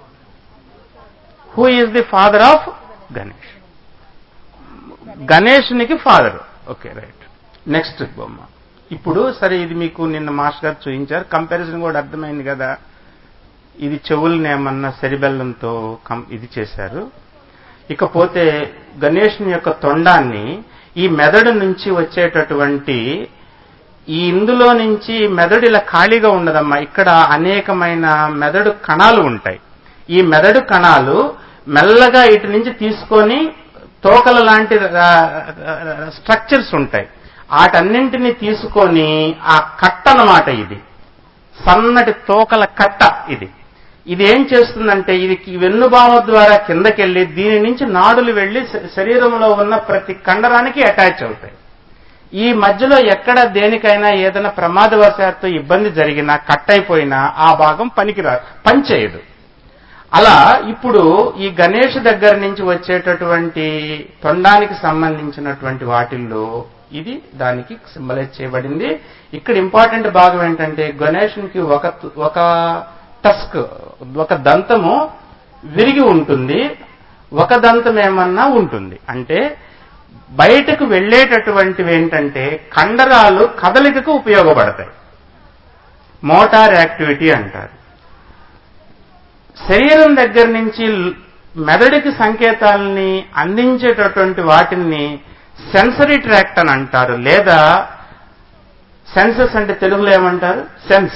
who is the father of Ganesh గణేషునికి ఫాదర్ ఓకే రైట్ నెక్స్ట్ బొమ్మ ఇప్పుడు సరే ఇది మీకు నిన్న మాస్టర్ గారు చూపించారు కంపారిజన్ కూడా అర్థమైంది కదా ఇది చెవుల్ని ఏమన్నా సెరిబెల్లంతో కం- ఇది చేశారు ఇకపోతే గణేషుని యొక్క తొండాన్ని ఈ మెదడు నుంచి వచ్చేటటువంటి ఈ ఇందులో నుంచి మెదడు ఇలా ఖాళీగా ఉండదమ్మా ఇక్కడ అనేకమైన మెదడు కణాలు ఉంటాయి ఈ మెదడు కణాలు మెల్లగా ఇటు నుంచి తీసుకొని తోకల లాంటి స్ట్రక్చర్స్ ఉంటాయి వాటన్నింటినీ తీసుకొని ఆ కట్ట అన్నమాట ఇది సన్నటి తోకల కట్ట ఇది ఇది ఏం చేస్తుందంటే ఇది కి- వెన్నుబామ ద్వారా కిందకెళ్ళి దీని నుంచి నాడులు వెళ్లి శ- శరీరంలో ఉన్న ప్రతి కండరానికి అటాచ్ అవుతాయి ఈ మధ్యలో ఎక్కడ దేనికైనా ఏదైనా ప్రమాదవశాత్తు ఇబ్బంది జరిగినా కట్ అయిపోయినా ఆ భాగం పనికిరా పనిచేయదు అలా ఇప్పుడు ఈ గణేష్ దగ్గర నుంచి వచ్చేటటువంటి తొండానికి సంబంధించినటువంటి వాటిల్లో ఇది దానికి సింబలైజ్ చేయబడింది ఇక్కడ ఇంపార్టెంట్ భాగం ఏంటంటే గణేషునికి ఒక ఒక టస్క్ ఒక దంతము విరిగి ఉంటుంది ఒక దంతం ఏమన్నా ఉంటుంది అంటే బయటకు వెళ్ళేటటువంటివి ఏంటంటే కండరాలు కదలికకు ఉపయోగపడతాయి మోటార్ యాక్టివిటీ అంటారు శరీరం దగ్గర నుంచి ల్- మెదడుకి సంకేతాలని అందించేటటువంటి వాటిని సెన్సరీ ట్రాక్ట్ అని అంటారు లేదా సెన్సెస్ అంటే తెలుగులో ఏమంటారు సెన్స్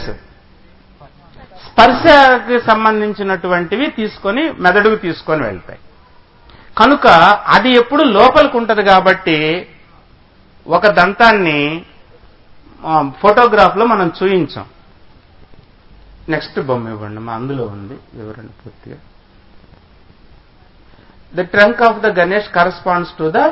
స్పర్శకి సంబంధించినటువంటివి తీసుకొని మెదడుకు తీసుకొని వెళ్తాయి కనుక అది ఎప్పుడు లోపలికి ఉంటది కాబట్టి ఒక దంతాన్ని ఫోటోగ్రాఫ్ లో మనం చూయించాం నెక్స్ట్ బొమ్మ ఇవ్వండి మా అందులో ఉంది వివరణ పూర్తిగా the trunk of the Ganesh corresponds to the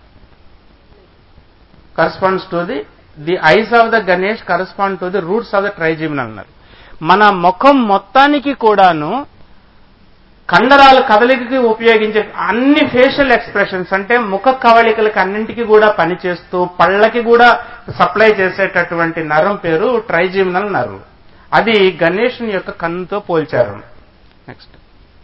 corresponds to the the eyes of the Ganesh correspond to the roots of the trigeminal అన్నారు మన ముఖం మొత్తానికి కూడాను కండరాల కదలికకి ఉపయోగించే అన్ని ఫేషియల్ ఎక్స్ప్రెషన్స్ అంటే ముఖ కవళికలకి అన్నింటికి కూడా పనిచేస్తూ పళ్ళకి కూడా సప్లై చేసేటటువంటి నరం పేరు ట్రైజిమినల్ నర్వ్ అది గణేషుని యొక్క కన్నుతో పోల్చారు next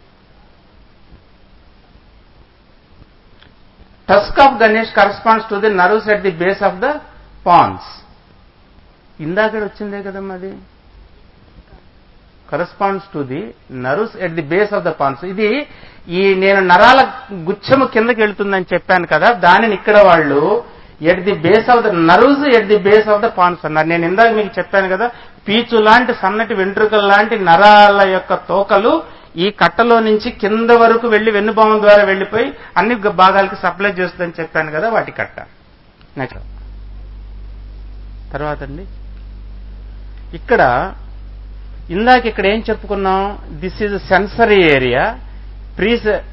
tusk of Ganesh corresponds to the nerves at the base of the pons ఇందాక వచ్చిందే కదమ్మా అది corresponds to the nerves at the base of the pons ఇది ఈ నేను నరాల గుచ్చము కిందకి వెళ్తుందని చెప్పాను కదా దానిని ఇక్కడ వాళ్ళు at the base of the nerves at the base of the pons అన్నారు నేను ఇందాక మీకు చెప్పాను కదా పీచు లాంటి సన్నటి వెంట్రుకల లాంటి నరాల యొక్క తోకలు ఈ కట్టలో నుంచి కింద వరకు వెళ్లి వెన్నుభావం ద్వారా వెళ్లిపోయి అన్ని భాగాలకి సప్లై చేస్తుందని చెప్పాను కదా వాటి కట్ట నెక్స్ట్ తర్వాత అండి ఇక్కడ ఇందాక ఇక్కడ ఏం చెప్పుకున్నాం this is sensory area pre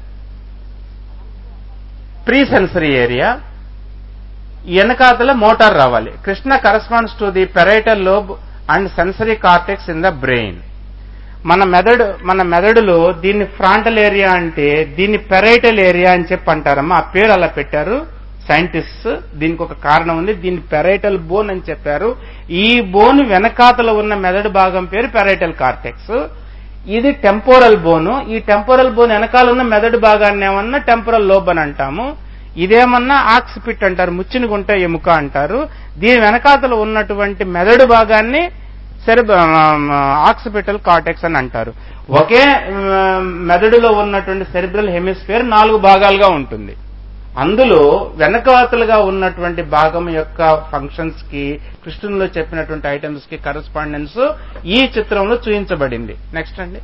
pre sensory area వెనకాతల మోటార్ రావాలి Krishna corresponds to the parietal lobe and sensory cortex in the brain మన మెదడు మన మెదడులో దీన్ని ఫ్రాంటల్ ఏరియా అంటే దీన్ని పెరైటల్ ఏరియా అని చెప్పి అంటారమ్మా ఆ పేరు అలా పెట్టారు సైంటిస్ట్ దీనికి ఒక కారణం ఉంది దీన్ని పెరైటల్ బోన్ అని చెప్పారు ఈ బోన్ వెనకాతల ఉన్న మెదడు భాగం పేరు పెరైటల్ కార్టెక్స్ ఇది టెంపోరల్ బోను ఈ టెంపోరల్ బోన్ వెనకాల ఉన్న మెదడు భాగాన్ని ఏమన్నా టెంపోరల్ లోబ్ అని అంటాము ఇదేమన్నా ఆక్సిపిట్ అంటారు ముచ్చిని గుంట ఎముక అంటారు దీని వెనకాతల ఉన్నటువంటి మెదడు భాగాన్ని సెరి ఆక్సిపిటల్ కార్టెక్స్ అని అంటారు ఒకే ఆ, మెదడులో ఉన్నటువంటి సెరిబ్రల్ హెమిస్ఫియర్ నాలుగు భాగాలుగా ఉంటుంది అందులో వెనకాతలుగా ఉన్నటువంటి భాగం యొక్క ఫంక్షన్స్ కి కృష్ణునిలో చెప్పినటువంటి ఐటమ్స్ కి కరస్పాండెన్స్ ఈ చిత్రంలో చూపించబడింది నెక్స్ట్ అండి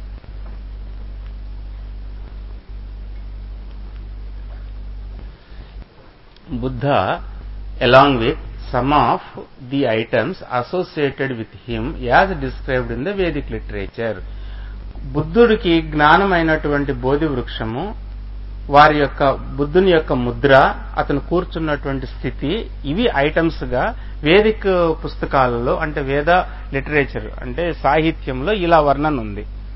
Buddha, along with some of the items associated with him as described in the Vedic literature. బుద్ధుడికి జ్ఞానమైనటువంటి బోధి వృక్షము వారి యొక్క బుద్ధుని యొక్క ముద్ర అతను కూర్చున్నటువంటి స్థితి ఇవి ఐటమ్స్ గా వేదిక్ పుస్తకాలలో అంటే వేద లిటరేచర్ అంటే సాహిత్యంలో ఇలా వర్ణన ఉంది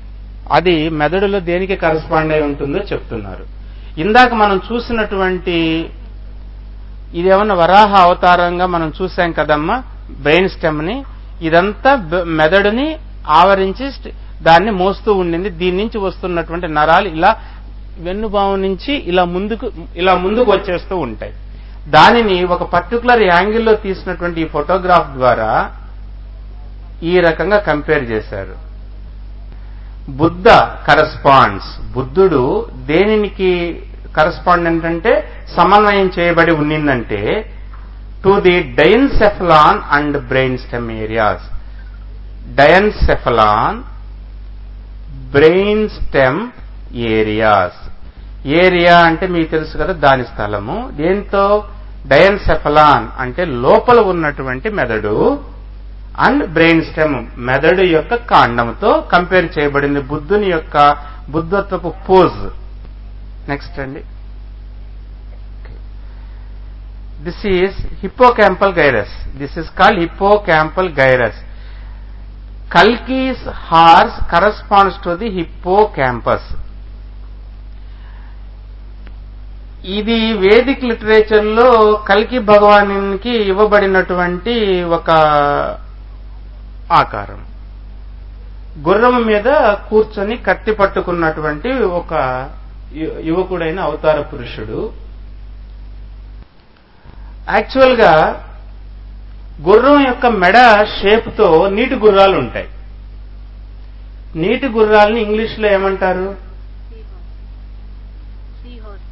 అది మెదడులో దేనికి కరస్పాండ్ అయి ఉంటుందో చెప్తున్నారు ఇందాక మనం చూసినటువంటి ఇదేమన్నా వరాహ అవతారంగా మనం చూసాం కదమ్మా బ్రెయిన్ స్టెమ్ ని ఇదంతా బ- మెదడుని ఆవరించి స్ట్- దాన్ని మోస్తూ ఉండింది దీని నుంచి వస్తున్నటువంటి నరాలు ఇలా వెన్నుభావం నుంచి ఇలా ముందుకు ఇలా ముందుకు వచ్చేస్తూ ఉంటాయి దానిని ఒక పర్టికులర్ యాంగిల్లో తీసినటువంటి ఈ ఫోటోగ్రాఫ్ ద్వారా ఈ రకంగా కంపేర్ చేశారు బుద్ధ కరస్పాండ్స్ బుద్ధుడు దేనికి కరస్పాండెంట్ అంటే సమన్వయం చేయబడి ఉన్నిందంటే to the diencephalon and brain stem areas diencephalon brain stem areas area అంటే మీకు తెలుసు కదా దాని స్థలము దేంతో డయన్సెఫలాన్ అంటే లోపల ఉన్నటువంటి మెదడు అండ్ బ్రెయిన్ స్టెమ్ మెదడు యొక్క కాండంతో కంపేర్ చేయబడింది బుద్ధుని యొక్క బుద్ధత్వపు పోజ్ నెక్స్ట్ అండి this is hippocampal gyrus this is called hippocampal gyrus Kalki's horse corresponds to the hippocampus ఇది వేదిక్ లిటరేచర్ లో కల్కి భగవానికి ఇవ్వబడినటువంటి ఒక ఆకారం గుర్రం మీద కూర్చొని కత్తి పట్టుకున్నటువంటి ఒక యు- యువకుడైన అవతార పురుషుడు యాక్చువల్ గా గుర్రం యొక్క మెడ షేప్ తో నీటి గుర్రాలు ఉంటాయి నీటి గుర్రాలని ఇంగ్లీష్ లో ఏమంటారు సీ హార్స్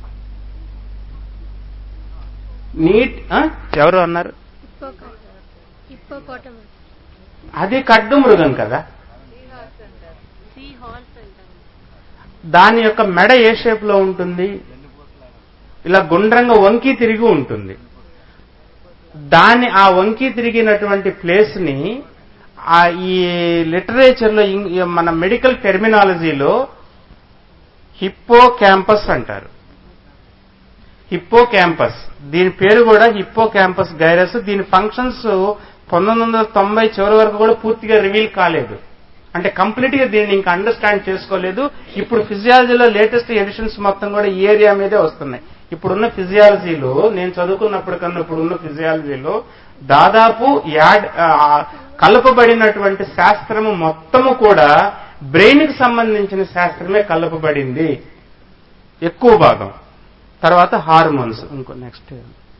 నీట్ ఆ? ఎవరు అన్నారు హిప్పోకాటమస్ అది కడ్డు మృగం కదా సీ హార్స్ అంటారు దాని యొక్క మెడ ఏ షేప్ లో ఉంటుంది ఇలా గుండ్రంగా వంకి తిరిగి ఉంటుంది దాన్ని ఆ వంకి తిరిగినటువంటి ప్లేస్ ని ఆ ఈ లిటరేచర్ లో ఇంగ్- ఈ మన మెడికల్ టెర్మినాలజీలో హిప్పో క్యాంపస్ అంటారు హిప్పో క్యాంపస్ దీని పేరు కూడా హిప్పో క్యాంపస్ గైరస్ దీని ఫంక్షన్స్ పంతొమ్మిది వందల తొంభై చివరి వరకు కూడా పూర్తిగా రివీల్ కాలేదు అంటే కంప్లీట్ గా దీన్ని ఇంకా అండర్స్టాండ్ చేసుకోలేదు ఇప్పుడు ఫిజియాలజీలో లేటెస్ట్ ఎడిషన్స్ మొత్తం కూడా ఈ ఏరియా మీదే వస్తున్నాయి ఇప్పుడున్న ఫిజియాలజీలో నేను చదువుకున్నప్పుడు కన్నా ఇప్పుడున్న ఫిజియాలజీలో దాదాపు యాడ్ ఆ, కలపబడినటువంటి శాస్త్రము మొత్తము కూడా బ్రెయిన్ కి సంబంధించిన శాస్త్రమే కలపబడింది ఎక్కువ భాగం తర్వాత హార్మోన్స్ ఇంకో నెక్స్ట్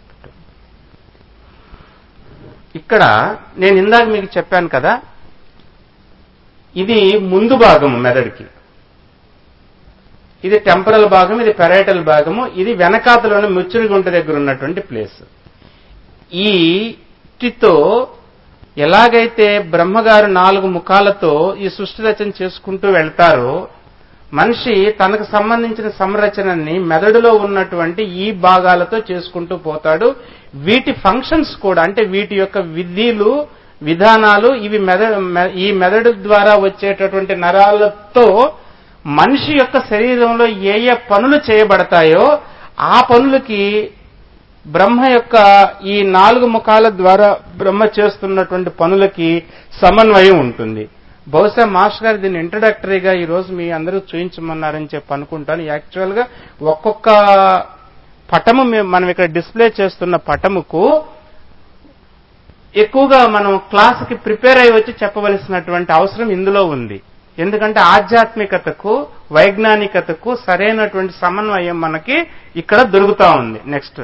ఇక్కడ నేను ఇందాక మీకు చెప్పాను కదా ఇది ముందు భాగము మెదడుకి ఇది టెంపరల్ భాగం ఇది పెరైటల్ భాగము ఇది వెనకాతలోని ముచ్చురి గుంట దగ్గర ఉన్నటువంటి ప్లేస్ ఈ టితో ఎలాగైతే బ్రహ్మగారు నాలుగు ముఖాలతో ఈ సృష్టి రచన చేసుకుంటూ వెళ్తారో మనిషి తనకు సంబంధించిన సంరచనని మెదడులో ఉన్నటువంటి ఈ భాగాలతో చేసుకుంటూ పోతాడు వీటి ఫంక్షన్స్ కూడా అంటే వీటి యొక్క విధులు విధానాలు ఇవి మెద మె- ఈ మెదడు ద్వారా వచ్చేటటువంటి నరాలతో మనిషి యొక్క శరీరంలో ఏ ఏ పనులు చేయబడతాయో ఆ పనులకి బ్రహ్మ యొక్క ఈ నాలుగు ముఖాల ద్వారా బ్రహ్మ చేస్తున్నటువంటి పనులకి సమన్వయం ఉంటుంది బహుశా మాస్టర్ గారు దీన్ని ఇంట్రడక్టరీగా ఈ రోజు మీ అందరూ చూయించమన్నారని చెప్పి అనుకుంటాను యాక్చువల్ గా ఒక్కొక్క పటము మే- మనం ఇక్కడ డిస్ప్లే చేస్తున్న పటముకు ఎక్కువగా మనం క్లాస్కి ప్రిపేర్ అయి వచ్చి చెప్పవలసినటువంటి అవసరం ఇందులో ఉంది ఎందుకంటే ఆధ్యాత్మికతకు వైజ్ఞానికతకు సరైనటువంటి సమన్వయం మనకి ఇక్కడ దొరుకుతా ఉంది నెక్స్ట్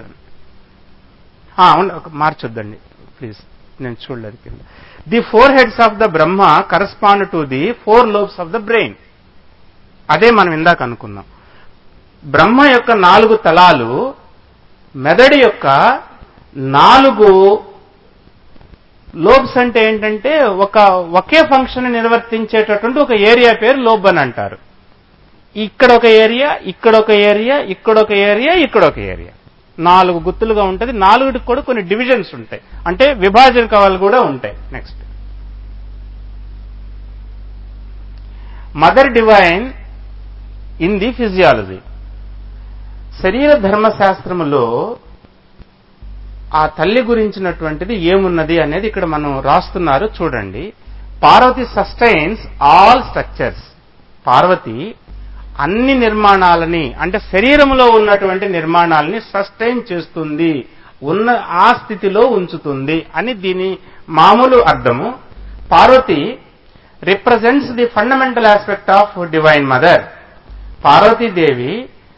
మార్చొద్దండి ప్లీజ్ నేను చూడలేదు కింద the four heads of the Brahma correspond to the four lobes of the brain అదే మనం ఇందాక అనుకున్నాం బ్రహ్మ యొక్క నాలుగు తలాలు మెదడు యొక్క నాలుగు లోబ్స్ అంటే ఏంటంటే ఒక ఒకే ఫంక్షన్ నిర్వర్తించేటటువంటి ఒక ఏరియా పేరు లోబ్ అని అంటారు ఇక్కడ ఒక ఏరియా ఇక్కడ ఒక ఏరియా ఇక్కడ ఒక ఏరియా ఇక్కడ ఒక ఏరియా నాలుగు గుత్తులుగా ఉంటుంది నాలుగుటికి కూడా కొన్ని డివిజన్స్ ఉంటాయి అంటే విభాజన కవాలు కూడా ఉంటాయి next mother divine in the physiology శరీర ధర్మశాస్త్రములో ఆ తల్లి గురించినటువంటిది ఏమున్నది అనేది ఇక్కడ మనం రాస్తున్నారు చూడండి Parvati sustains all structures Parvati అన్ని నిర్మాణాలని అంటే శరీరంలో ఉన్నటువంటి నిర్మాణాలని సస్టైన్ చేస్తుంది ఉన్న ఆ స్థితిలో ఉంచుతుంది అని దీని మామూలు అర్థము Parvati represents the fundamental aspect of divine mother Parvatidevi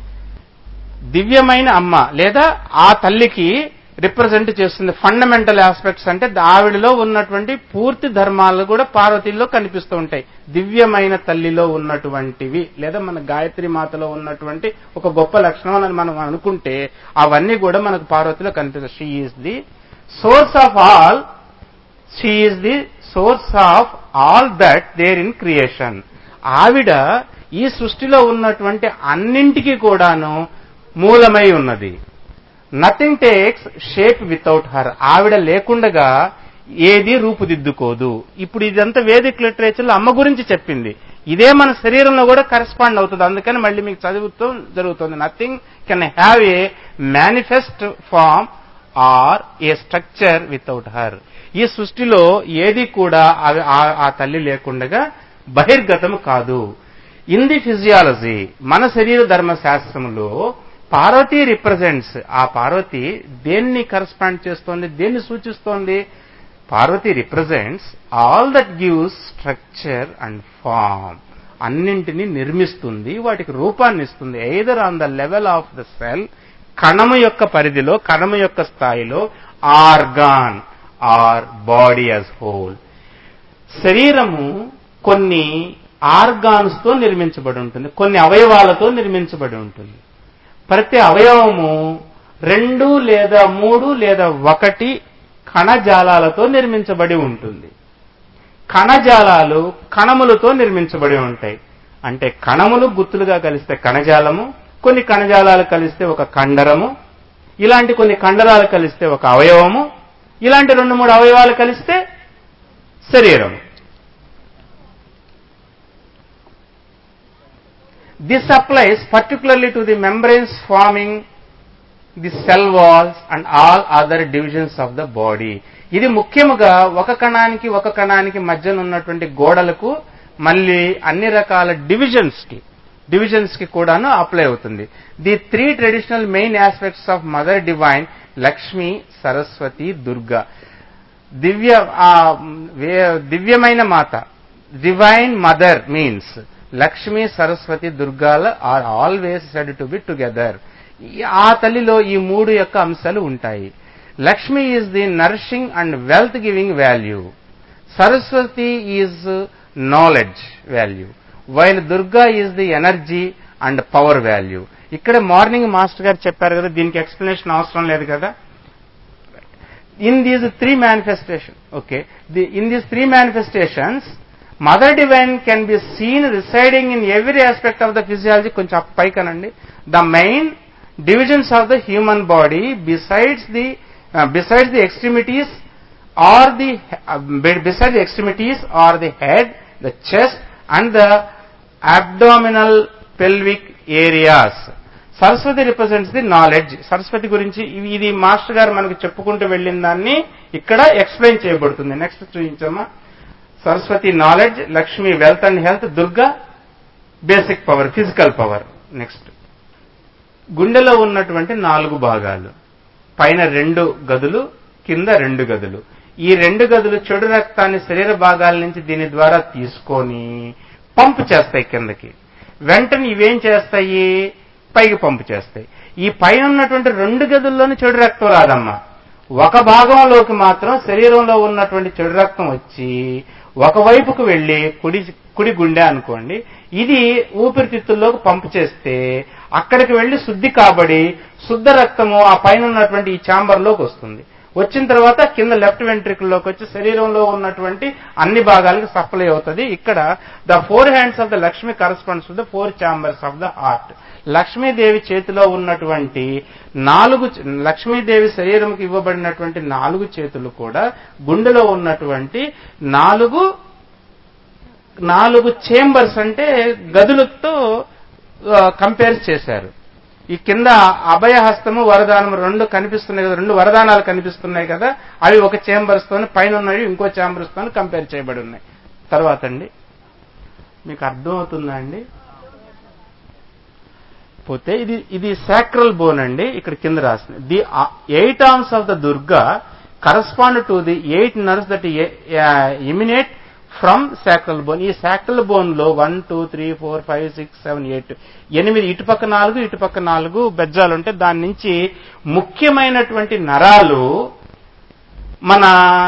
దివ్యమైన అమ్మ లేదా ఆ తల్లికి రిప్రజెంట్ చేస్తుంది ఫండమెంటల్ ఆస్పెక్ట్స్ అంటే ఆవిడలో ఉన్నటువంటి పూర్తి ధర్మాలు కూడా పార్వతిలో కనిపిస్తూ ఉంటాయి దివ్యమైన తల్లిలో ఉన్నటువంటివి లేదా మన గాయత్రి మాతలో ఉన్నటువంటి ఒక గొప్ప లక్షణం అని మనం అనుకుంటే అవన్నీ కూడా మనకు పార్వతిలో కనిపిస్తాయి she is the source of all she is the source of all that there in creation ఆవిడ ఈ సృష్టిలో ఉన్నటువంటి అన్నింటికి కూడాను మూలమై ఉన్నది nothing takes shape without her ఆవిడ లేకుండగా ఏది రూపుదిద్దుకోదు ఇప్పుడు ఇదంతా వేదిక్ లిటరేచర్లో అమ్మ గురించి చెప్పింది ఇదే మన శరీరంలో కూడా కరెస్పాండ్ అవుతుంది అందుకని మళ్ళీ మీకు చదువుతూ జరుగుతుంది nothing can have a manifest form or a structure without her ఈ సృష్టిలో ఏది కూడా అవి- ఆ- ఆ తల్లి లేకుండగా బహిర్గతం కాదు ఇన్ ది ఫిజియాలజీ మన శరీర ధర్మ శాస్త్రములో పార్వతి రిప్రజెంట్స్ ఆ పార్వతి దేన్ని కరస్పాండ్ చేస్తోంది దేన్ని సూచిస్తోంది Parvati represents all that gives structure and form అన్నింటినీ నిర్మిస్తుంది వాటికి రూపాన్ని ఇస్తుంది either on the level of the cell కణము యొక్క పరిధిలో కణము యొక్క స్థాయిలో organ or body as whole శరీరము కొన్ని ఆర్గాన్స్ తో నిర్మించబడి ఉంటుంది కొన్ని అవయవాలతో నిర్మించబడి ఉంటుంది ప్రతి అవయవము రెండు లేదా మూడు లేదా ఒకటి కణజాలాలతో నిర్మించబడి ఉంటుంది కణజాలాలు కణములతో నిర్మించబడి ఉంటాయి అంటే కణములు గుత్తులుగా కలిస్తే కణజాలము కొన్ని కణజాలాలు కలిస్తే ఒక కండరము ఇలాంటి కొన్ని కండరాలు కలిస్తే ఒక అవయవము ఇలాంటి రెండు మూడు అవయవాలు కలిస్తే శరీరము This applies particularly to the membranes forming the cell walls and all other divisions of the body. ఇది ముఖ్యముగా ఒక కణానికి ఒక కణానికి మధ్యన ఉన్నటువంటి గోడలకు మళ్ళీ అన్ని రకాల డివిజన్స్ కి డివిజన్స్ కి కూడాను అప్లై అవుతుంది the three traditional main aspects of mother divine Lakshmi Saraswati Durga దివ్య ఆ, వే- దివ్యమైన మాత divine mother means Lakshmi Saraswati దుర్గాల are always said to be together ఆ తల్లిలో ఈ మూడు యొక్క అంశాలు ఉంటాయి Lakshmi is the nourishing and wealth giving value Saraswati is knowledge value while Durga is the energy and power value ఇక్కడ మార్నింగ్ మాస్టర్ గారు చెప్పారు కదా దీనికి ఎక్స్ప్లెనేషన్ అవసరం లేదు కదా in these three manifestations, okay, the, in these three manifestations, Mother Divine can be seen residing in every aspect of the physiology, కొంచెం పైకనండి the main divisions of the human body besides the uh, besides the extremities or the uh, be- besides the extremities or the head, the chest and the abdominal pelvic areas. Saraswati represents the knowledge Saraswati గురించి ఇవి- ఇది మాస్టర్ గారు మనకు చెప్పుకుంటూ వెళ్ళిన దాన్ని ఇక్కడ ఎక్స్ప్లెయిన్ చేయబడుతుంది నెక్స్ట్ చూపించమ్మా Saraswati knowledge Lakshmi wealth and health Durga basic power physical power next గుండెలో ఉన్నటువంటి నాలుగు భాగాలు పైన రెండు గదులు కింద రెండు గదులు ఈ రెండు గదులు చెడు రక్తాన్ని శరీర భాగాల నుంచి దీని ద్వారా తీసుకొని పంపు చేస్తాయి కిందకి వెంటనే ఇవేం చేస్తాయి పైకి పంపు చేస్తాయి ఈ పైన ఉన్నటువంటి రెండు గదుల్లోని చెడు రక్తం రాదమ్మా ఒక భాగంలోకి మాత్రం శరీరంలో ఉన్నటువంటి చెడు రక్తం వచ్చి ఒకవైపుకు వెళ్లి కుడి కుడి గుండె అనుకోండి ఇది ఊపిరితిత్తుల్లోకి పంపు చేస్తే అక్కడికి వెళ్లి శుద్ధి కాబడి శుద్ధ రక్తము ఆ పైన ఉన్నటువంటి ఈ ఛాంబర్లోకి వస్తుంది వచ్చిన తర్వాత కింద లెఫ్ట్ వెంట్రికల్లోకి వచ్చి శరీరంలో ఉన్నటువంటి అన్ని భాగాలకు సప్లై అవుతుంది ఇక్కడ the four hands of the Lakshmi corresponds to the four chambers of the heart Lakshmidevi చేతిలో ఉన్నటువంటి నాలుగు చే- లక్ష్మీదేవి శరీరంకి ఇవ్వబడినటువంటి నాలుగు చేతులు కూడా గుండెలో ఉన్నటువంటి నాలుగు నాలుగు చేంబర్స్ అంటే గదులతో కంపేర్ చేశారు ఈ కింద అభయహస్తము వరదానము రెండు కనిపిస్తున్నాయి కదా రెండు వరదానాలు కనిపిస్తున్నాయి కదా అవి ఒక చేంబర్స్ తోని పైన ఉన్నవి ఇంకో చేంబర్స్ తోని కంపేర్ చేయబడి ఉన్నాయి తర్వాత అండి మీకు అర్థమవుతుందా అండి పోతే ఇది ఇది సాక్రల్ బోన్ అండి ఇక్కడ కింద రాసింది the eight arms of the Durga correspond to the eight nerves that emanate from sacral bone ఈ సాక్రల్ బోన్ లో one two three four five six seven eight ఎనిమిది ఇటుపక్క నాలుగు ఇటుపక్క నాలుగు బెజ్జాలు ఉంటే దాని నుంచి ముఖ్యమైనటువంటి నరాలు మన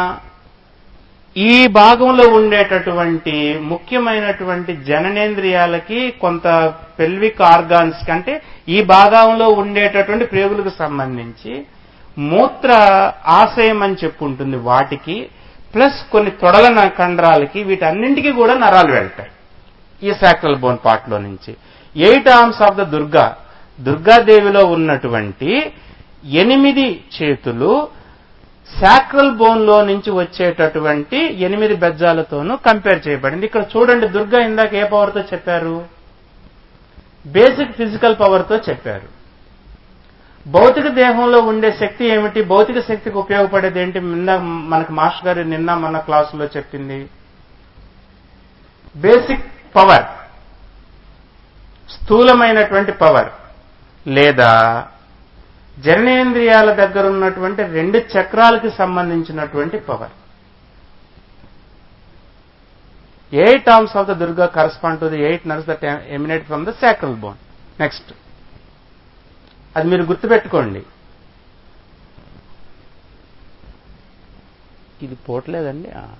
ఈ భాగంలో ఉండేటటువంటి ముఖ్యమైనటువంటి జననేంద్రియాలకి కొంత పెల్విక్ ఆర్గాన్స్ కంటే ఈ భాగంలో ఉండేటటువంటి ప్రేగులకు సంబంధించి మూత్ర ఆశయం అని చెప్పుంటుంది వాటికి ప్లస్ కొన్ని తొడల న- కండరాలకి వీటన్నింటికి కూడా నరాలు వెళ్తాయి ఈ సాక్రల్ బోన్ పార్ట్ లో నుంచి eight arms of the Durga దుర్గాదేవిలో ఉన్నటువంటి ఎనిమిది చేతులు సాక్రల్ బోన్ లో నుంచి వచ్చేటటువంటి ఎనిమిది బెజ్జాలతోనూ కంపేర్ చేయబడింది ఇక్కడ చూడండి దుర్గా ఇందాక ఏ పవర్ తో చెప్పారు బేసిక్ ఫిజికల్ పవర్ తో చెప్పారు భౌతిక దేహంలో ఉండే శక్తి ఏమిటి భౌతిక శక్తికి ఉపయోగపడేది ఏంటి నిన్న మనకు మాస్టర్ గారు నిన్న మన క్లాసులో చెప్పింది బేసిక్ పవర్ స్థూలమైనటువంటి పవర్ లేదా జననేంద్రియాల దగ్గర ఉన్నటువంటి రెండు చక్రాలకి సంబంధించినటువంటి power eight arms of the Durga correspond to the eight nerves that emanate from the sacral bone next అది మీరు గుర్తుపెట్టుకోండి ఇది పోవట్లేదండి ఆ.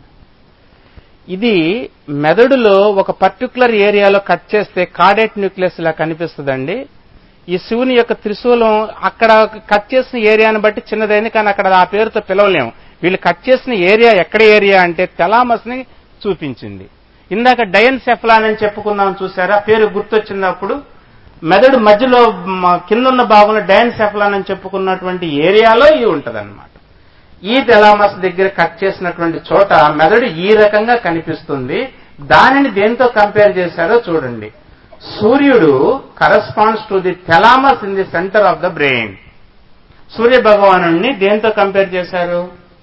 ఇది మెదడులో ఒక పర్టికులర్ ఏరియాలో కట్ చేస్తే కార్డెట్ న్యూక్లియస్ ఇలా కనిపిస్తుందండి ఈ శివుని యొక్క త్రిశూలం అక్కడ కట్ చేసిన ఏరియాని బట్టి చిన్నదైంది కానీ అక్కడ ఆ పేరుతో పిలవలేము వీళ్ళు కట్ చేసిన ఏరియా ఎక్కడ ఏరియా అంటే తెలామస్ ని చూపించింది ఇందాక డయన్ సెఫలాన్ అని చెప్పుకున్నాం చూసారా పేరు గుర్తొచ్చినప్పుడు మెదడు మధ్యలో మ, కింద ఉన్న భాగంలో డయన్ సెఫలాన్ అని చెప్పుకున్నటువంటి ఏరియాలో ఇది ఉంటదన్నమాట ఈ తెలామస్ దగ్గర కట్ చేసినటువంటి చోట మెదడు ఈ రకంగా కనిపిస్తుంది దానిని దేంతో కంపేర్ చేశారో చూడండి సూర్యుడు corresponds to the thalamus in the center of the brain Surya భగవాను దేంతో కంపేర్ చేశారు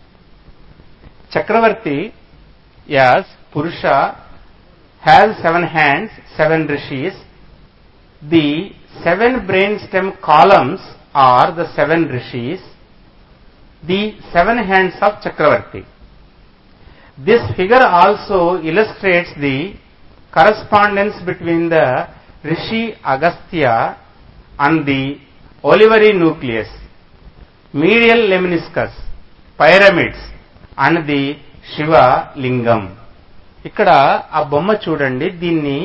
chakravarti as Purusha has seven hands seven rishis the seven brain stem columns are the seven rishis the seven hands of Chakravarti. This figure also illustrates the correspondence between the Rishi Agastya and the olivary nucleus, medial lemniscus, pyramids and the Shiva Lingam. ఇక్కడ ఆ బొమ్మ చూడండి దీన్ని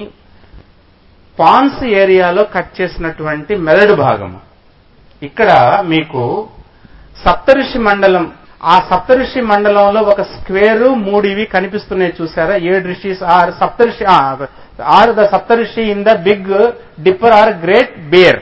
పాన్స్ ఏరియాలో కట్ చేసినటువంటి మెదడు భాగము ఇక్కడ మీకు సప్తఋషి మండలం ఆ సప్తఋషి మండలంలో ఒక స్క్వేరు మూడు ఇవి కనిపిస్తున్నాయి చూసారా ఏడు rishis are Saptarishi are the Saptarishi in the big dipper or great bear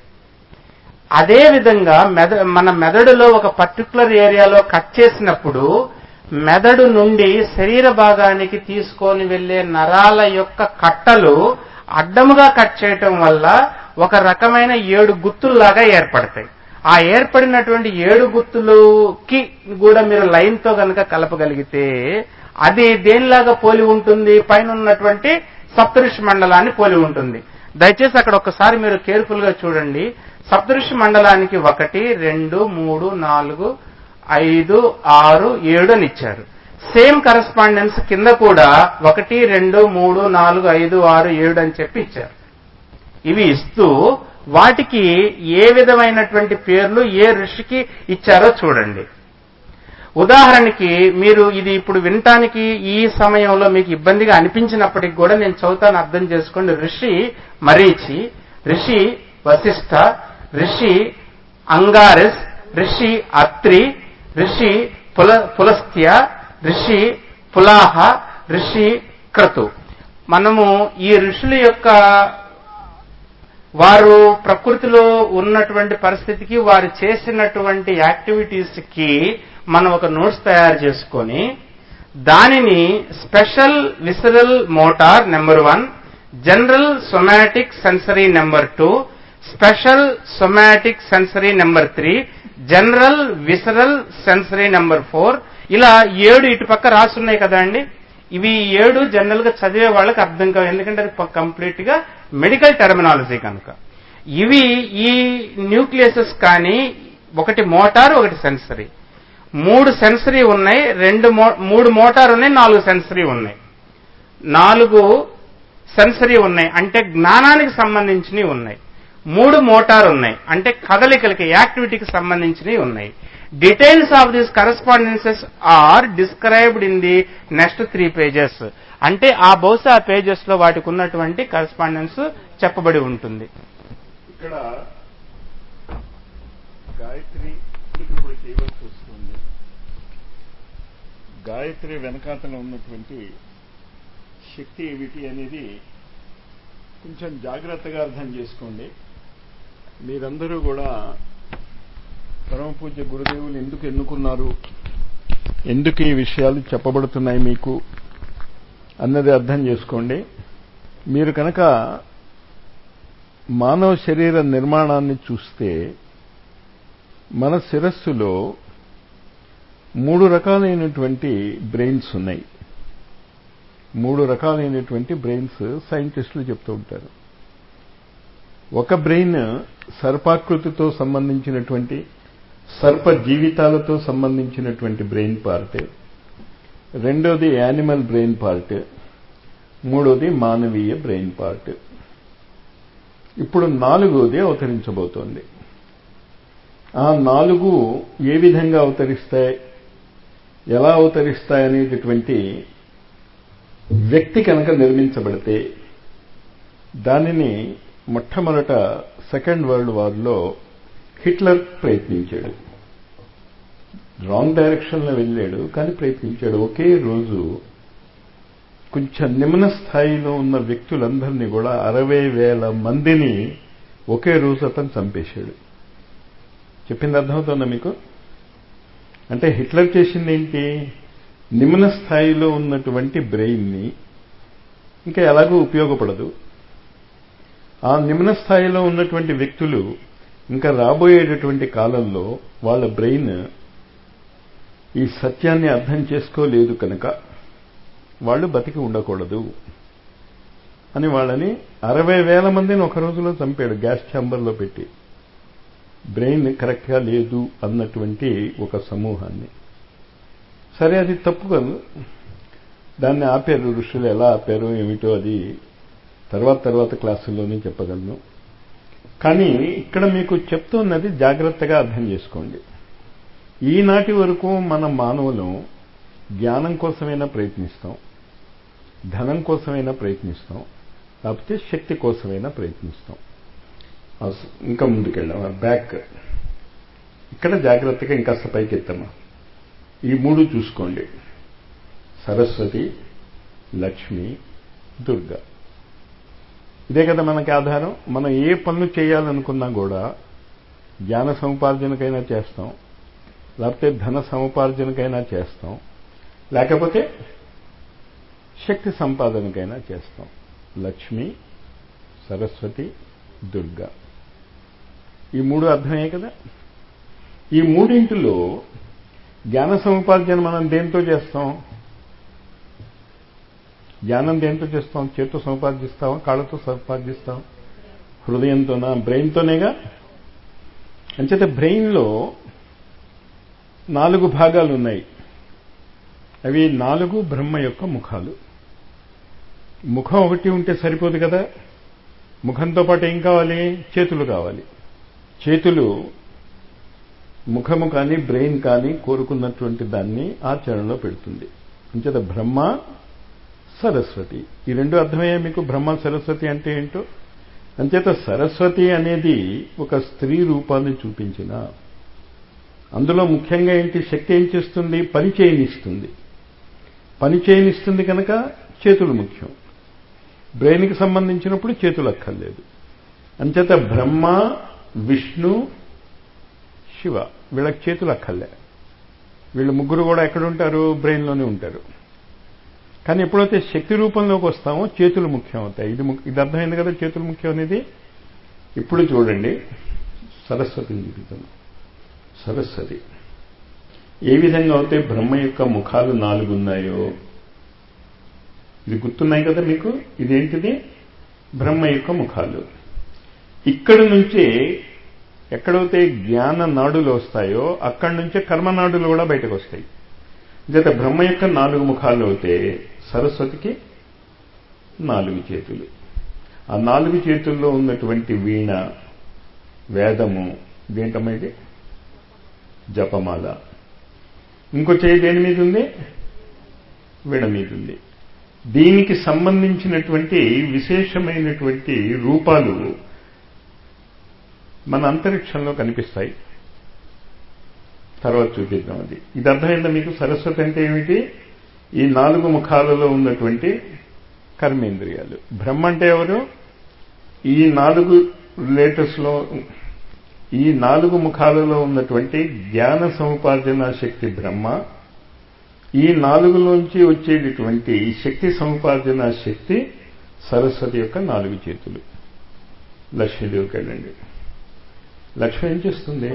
అదే విధంగా మెద మన మెదడులో ఒక పర్టికులర్ ఏరియాలో కట్ చేసినప్పుడు మెదడు నుండి శరీర భాగానికి తీసుకొని వెళ్లే నరాల యొక్క కట్టలు అడ్డముగా కట్ చేయటం వల్ల ఒక రకమైన ఏడు గుత్తుల్లాగా ఏర్పడతాయి ఆ ఏర్పడినటువంటి ఏడు గుత్తులుకి కూడా మీరు లైన్ తో గనక కలపగలిగితే అది దేనిలాగా పోలి ఉంటుంది పైన ఉన్నటువంటి సప్తఋషి మండలాన్ని పోలి ఉంటుంది దయచేసి అక్కడ ఒకసారి మీరు కేర్ఫుల్ గా చూడండి సప్తఋషి మండలానికి ఒకటి రెండు మూడు నాలుగు ఐదు ఆరు ఏడు అని ఇచ్చారు సేమ్ కరస్పాండెన్స్ కింద కూడా ఒకటి రెండు మూడు నాలుగు ఐదు ఆరు ఏడు అని చెప్పి ఇచ్చారు ఇవి ఇస్తూ వాటికి ఏ విధమైనటువంటి పేర్లు ఏ ఋషికి ఇచ్చారో చూడండి ఉదాహరణకి మీరు ఇది ఇప్పుడు వినటానికి ఈ సమయంలో మీకు ఇబ్బందిగా అనిపించినప్పటికి కూడా నేను చదువుతాను అర్థం చేసుకోండి ఋషి మరీచి ఋషి వశిష్ఠ ఋషి అంగారస్ ఋషి అత్రి ఋషి పుల పులస్త్య ఋషి పులాహ ఋషి క్రతు మనము ఈ ఋషుల యొక్క వారు ప్రకృతిలో ఉన్నటువంటి పరిస్థితికి వారు చేసినటువంటి యాక్టివిటీస్ కి మనం ఒక నోట్స్ తయారు చేసుకొని దానిని special visceral motor number one general somatic sensory number two special somatic sensory number three general visceral sensory number four ఇలా ఏడు ఇటు పక్క రాసున్నాయి కదా అండి ఇవి ఏడు జనరల్ గా చదివే వాళ్ళకి అర్థం కావు ఎందుకంటే అది కంప్లీట్ గా మెడికల్ టెర్మినాలజీ కనుక ఇవి ఈ న్యూక్లియసెస్ కానీ ఒకటి మోటార్ ఒకటి సెన్సరీ మూడు సెన్సరీ ఉన్నాయి రెండు మో- మూడు మోటార్ ఉన్నాయి నాలుగు సెన్సరీ ఉన్నాయి నాలుగు సెన్సరీ ఉన్నాయి అంటే జ్ఞానానికి సంబంధించినవి ఉన్నాయి మూడు మోటార్ ఉన్నాయి అంటే కదలికలకి యాక్టివిటీకి సంబంధించినవి ఉన్నాయి details of these correspondences are described in the next three pages అంటే ఆ బహుశా ఆ పేజెస్ లో వాటికి ఉన్నటువంటి కరస్పాండెన్స్ చెప్పబడి ఉంటుంది ఇక్కడ గాయత్రి ఇప్పుడు చేయవలసి వస్తుంది గాయత్రి వెనకాతల ఉన్నటువంటి శక్తి ఏమిటి అనేది కొంచెం జాగ్రత్తగా అర్థం చేసుకోండి మీరందరూ కూడా పరమ పూజ్య గురుదేవులు ఎందుకు ఎన్నుకున్నారు ఎందుకు ఈ విషయాలు చెప్పబడుతున్నాయి మీకు అన్నది అర్థం చేసుకోండి మీరు కనుక మానవ శరీర నిర్మాణాన్ని చూస్తే మన శిరస్సులో మూడు రకాలైనటువంటి బ్రెయిన్స్ ఉన్నాయి మూడు రకాలైనటువంటి బ్రెయిన్స్ సైంటిస్టులు చెప్తూ ఉంటారు ఒక బ్రెయిన్ సర్పాకృతితో సంబంధించినటువంటి సర్ప జీవితాలతో సంబంధించినటువంటి బ్రెయిన్ పార్ట్ రెండోది యానిమల్ బ్రెయిన్ పార్ట్ మూడోది మానవీయ బ్రెయిన్ పార్ట్ ఇప్పుడు నాలుగోది అవతరించబోతోంది ఆ నాలుగు ఏ విధంగా అవతరిస్తాయి ఎలా అవతరిస్తాయి అనేటటువంటి వ్యక్తి కనుక నిర్మించబడితే దానిని మొట్టమొదట సెకండ్ వరల్డ్ వార్లో హిట్లర్ ప్రయత్నించాడు రాంగ్ డైరెక్షన్లో వెళ్ళాడు కానీ ప్రయత్నించాడు ఒకే రోజు కొంచెం నిమ్న స్థాయిలో ఉన్న వ్యక్తులందరినీ కూడా అరవై వేల మందిని ఒకే రోజు అతను చంపేశాడు చెప్పింది అర్థమవుతుందా మీకు అంటే హిట్లర్ చేసింది ఏంటి నిమ్న స్థాయిలో ఉన్నటువంటి బ్రెయిన్ని ఇంకా ఎలాగో ఉపయోగపడదు ఆ నిమ్న స్థాయిలో ఉన్నటువంటి వ్యక్తులు ఇంకా రాబోయేటటువంటి కాలంలో వాళ్ళ బ్రెయిన్ ఈ సత్యాన్ని అర్థం చేసుకోలేదు కనుక వాళ్ళు బతికి ఉండకూడదు అని వాళ్ళని అరవై వేల మందిని ఒక రోజులో చంపాడు గ్యాస్ ఛాంబర్లో పెట్టి బ్రెయిన్ కరెక్ట్గా లేదు అన్నటువంటి ఒక సమూహాన్ని సరే అది తప్పు కాదు దాన్ని ఆపారు ఋషులు ఎలా ఆపారు ఏమిటో అది తర్వాత తర్వాత క్లాసుల్లోనే చెప్పగలను కానీ ఇక్కడ మీకు చెప్తున్నది జాగ్రత్తగా అర్థం చేసుకోండి ఈనాటి వరకు మన మానవులు జ్ఞానం కోసమైనా ప్రయత్నిస్తాం ధనం కోసమైనా ప్రయత్నిస్తాం లేకపోతే శక్తి కోసమైనా ప్రయత్నిస్తాం అస- ఇంకా ముందుకెళ్ళాం బ్యాక్ ఇక్కడ జాగ్రత్తగా ఇంకాస్త పైకి ఎత్తామా ఈ మూడు చూసుకోండి సరస్వతి లక్ష్మి దుర్గా ఇదే కదా మనకి ఆధారం మనం ఏ పనులు చేయాలనుకున్నా కూడా జ్ఞాన సముపార్జనకైనా చేస్తాం లేకపోతే ధన సముపార్జనకైనా చేస్తాం లేకపోతే శక్తి సంపాదనకైనా చేస్తాం లక్ష్మి సరస్వతి దుర్గా ఈ మూడు అర్థమయ్యాయి కదా ఈ మూడింటిలో జ్ఞాన సముపార్జన మనం దేంతో చేస్తాం జ్ఞానం దేంతో చేస్తాం చేతితో సంపాదిస్తాం కాళ్ళతో సంపాదిస్తాం హృదయంతోనా బ్రెయిన్తోనేగా అంచేత బ్రెయిన్లో నాలుగు భాగాలు ఉన్నాయి అవి నాలుగు బ్రహ్మ యొక్క ముఖాలు ముఖం ఒకటి ఉంటే సరిపోదు కదా ముఖంతో పాటు ఏం కావాలి చేతులు కావాలి చేతులు ముఖము కానీ బ్రెయిన్ కానీ కోరుకున్నటువంటి దాన్ని ఆచరణలో పెడుతుంది అంచేత బ్రహ్మ సరస్వతి ఈ రెండు అర్థమయ్యా మీకు బ్రహ్మ సరస్వతి అంటే ఏంటో అంచేత సరస్వతి అనేది ఒక స్త్రీ రూపాన్ని చూపించిన అందులో ముఖ్యంగా ఏంటి శక్తి ఏం చేస్తుంది పని చేయనిస్తుంది పని చేయనిస్తుంది కనుక చేతులు ముఖ్యం బ్రెయిన్కి సంబంధించినప్పుడు చేతులు అక్కర్లేదు అంచేత బ్రహ్మ విష్ణు శివ వీళ్ళకి చేతులు అక్కర్లే వీళ్ళు ముగ్గురు కూడా ఎక్కడుంటారు బ్రెయిన్లోనే ఉంటారు కానీ ఎప్పుడైతే శక్తి రూపంలోకి వస్తామో చేతులు ముఖ్యం అవుతాయి ఇది ము- ఇది అర్థమైంది కదా చేతులు ముఖ్యం అనేది ఇప్పుడు చూడండి సరస్వతిని చూపిద్దాం సరస్వతి ఏ విధంగా అయితే బ్రహ్మ యొక్క ముఖాలు నాలుగు ఉన్నాయో ఇది గుర్తున్నాయి కదా మీకు ఇదేంటిది బ్రహ్మ యొక్క ముఖాలు ఇక్కడి నుంచే ఎక్కడైతే జ్ఞాన నాడులు వస్తాయో అక్కడి నుంచే కర్మనాడులు కూడా బయటకు వస్తాయి జత బ్రహ్మ యొక్క నాలుగు ముఖాలు అవుతే సరస్వతికి నాలుగు చేతులు ఆ నాలుగు చేతుల్లో ఉన్నటువంటి వీణ వేదము దేంటమ్మా ఇది జపమాల ఇంకో చేయి దేని మీద ఉంది వీణ మీద ఉంది దీనికి సంబంధించినటువంటి విశేషమైనటువంటి రూపాలు మన అంతరిక్షంలో కనిపిస్తాయి తర్వాత చూపిద్దాం అది ఇది అర్థమైందా మీకు సరస్వతి అంటే ఏమిటి ఈ నాలుగు ముఖాలలో ఉన్నటువంటి కర్మేంద్రియాలు బ్రహ్మ అంటే ఎవరు ఈ నాలుగు రిలేటర్స్లో ఈ నాలుగు ముఖాలలో ఉన్నటువంటి జ్ఞాన సముపార్జన శక్తి బ్రహ్మ ఈ నాలుగులోంచి వచ్చేటటువంటి శక్తి సముపార్జన శక్తి సరస్వతి యొక్క నాలుగు చేతులు లక్ష్మీదేవికి వెళ్ళండి లక్ష్మి ఏం చేస్తుంది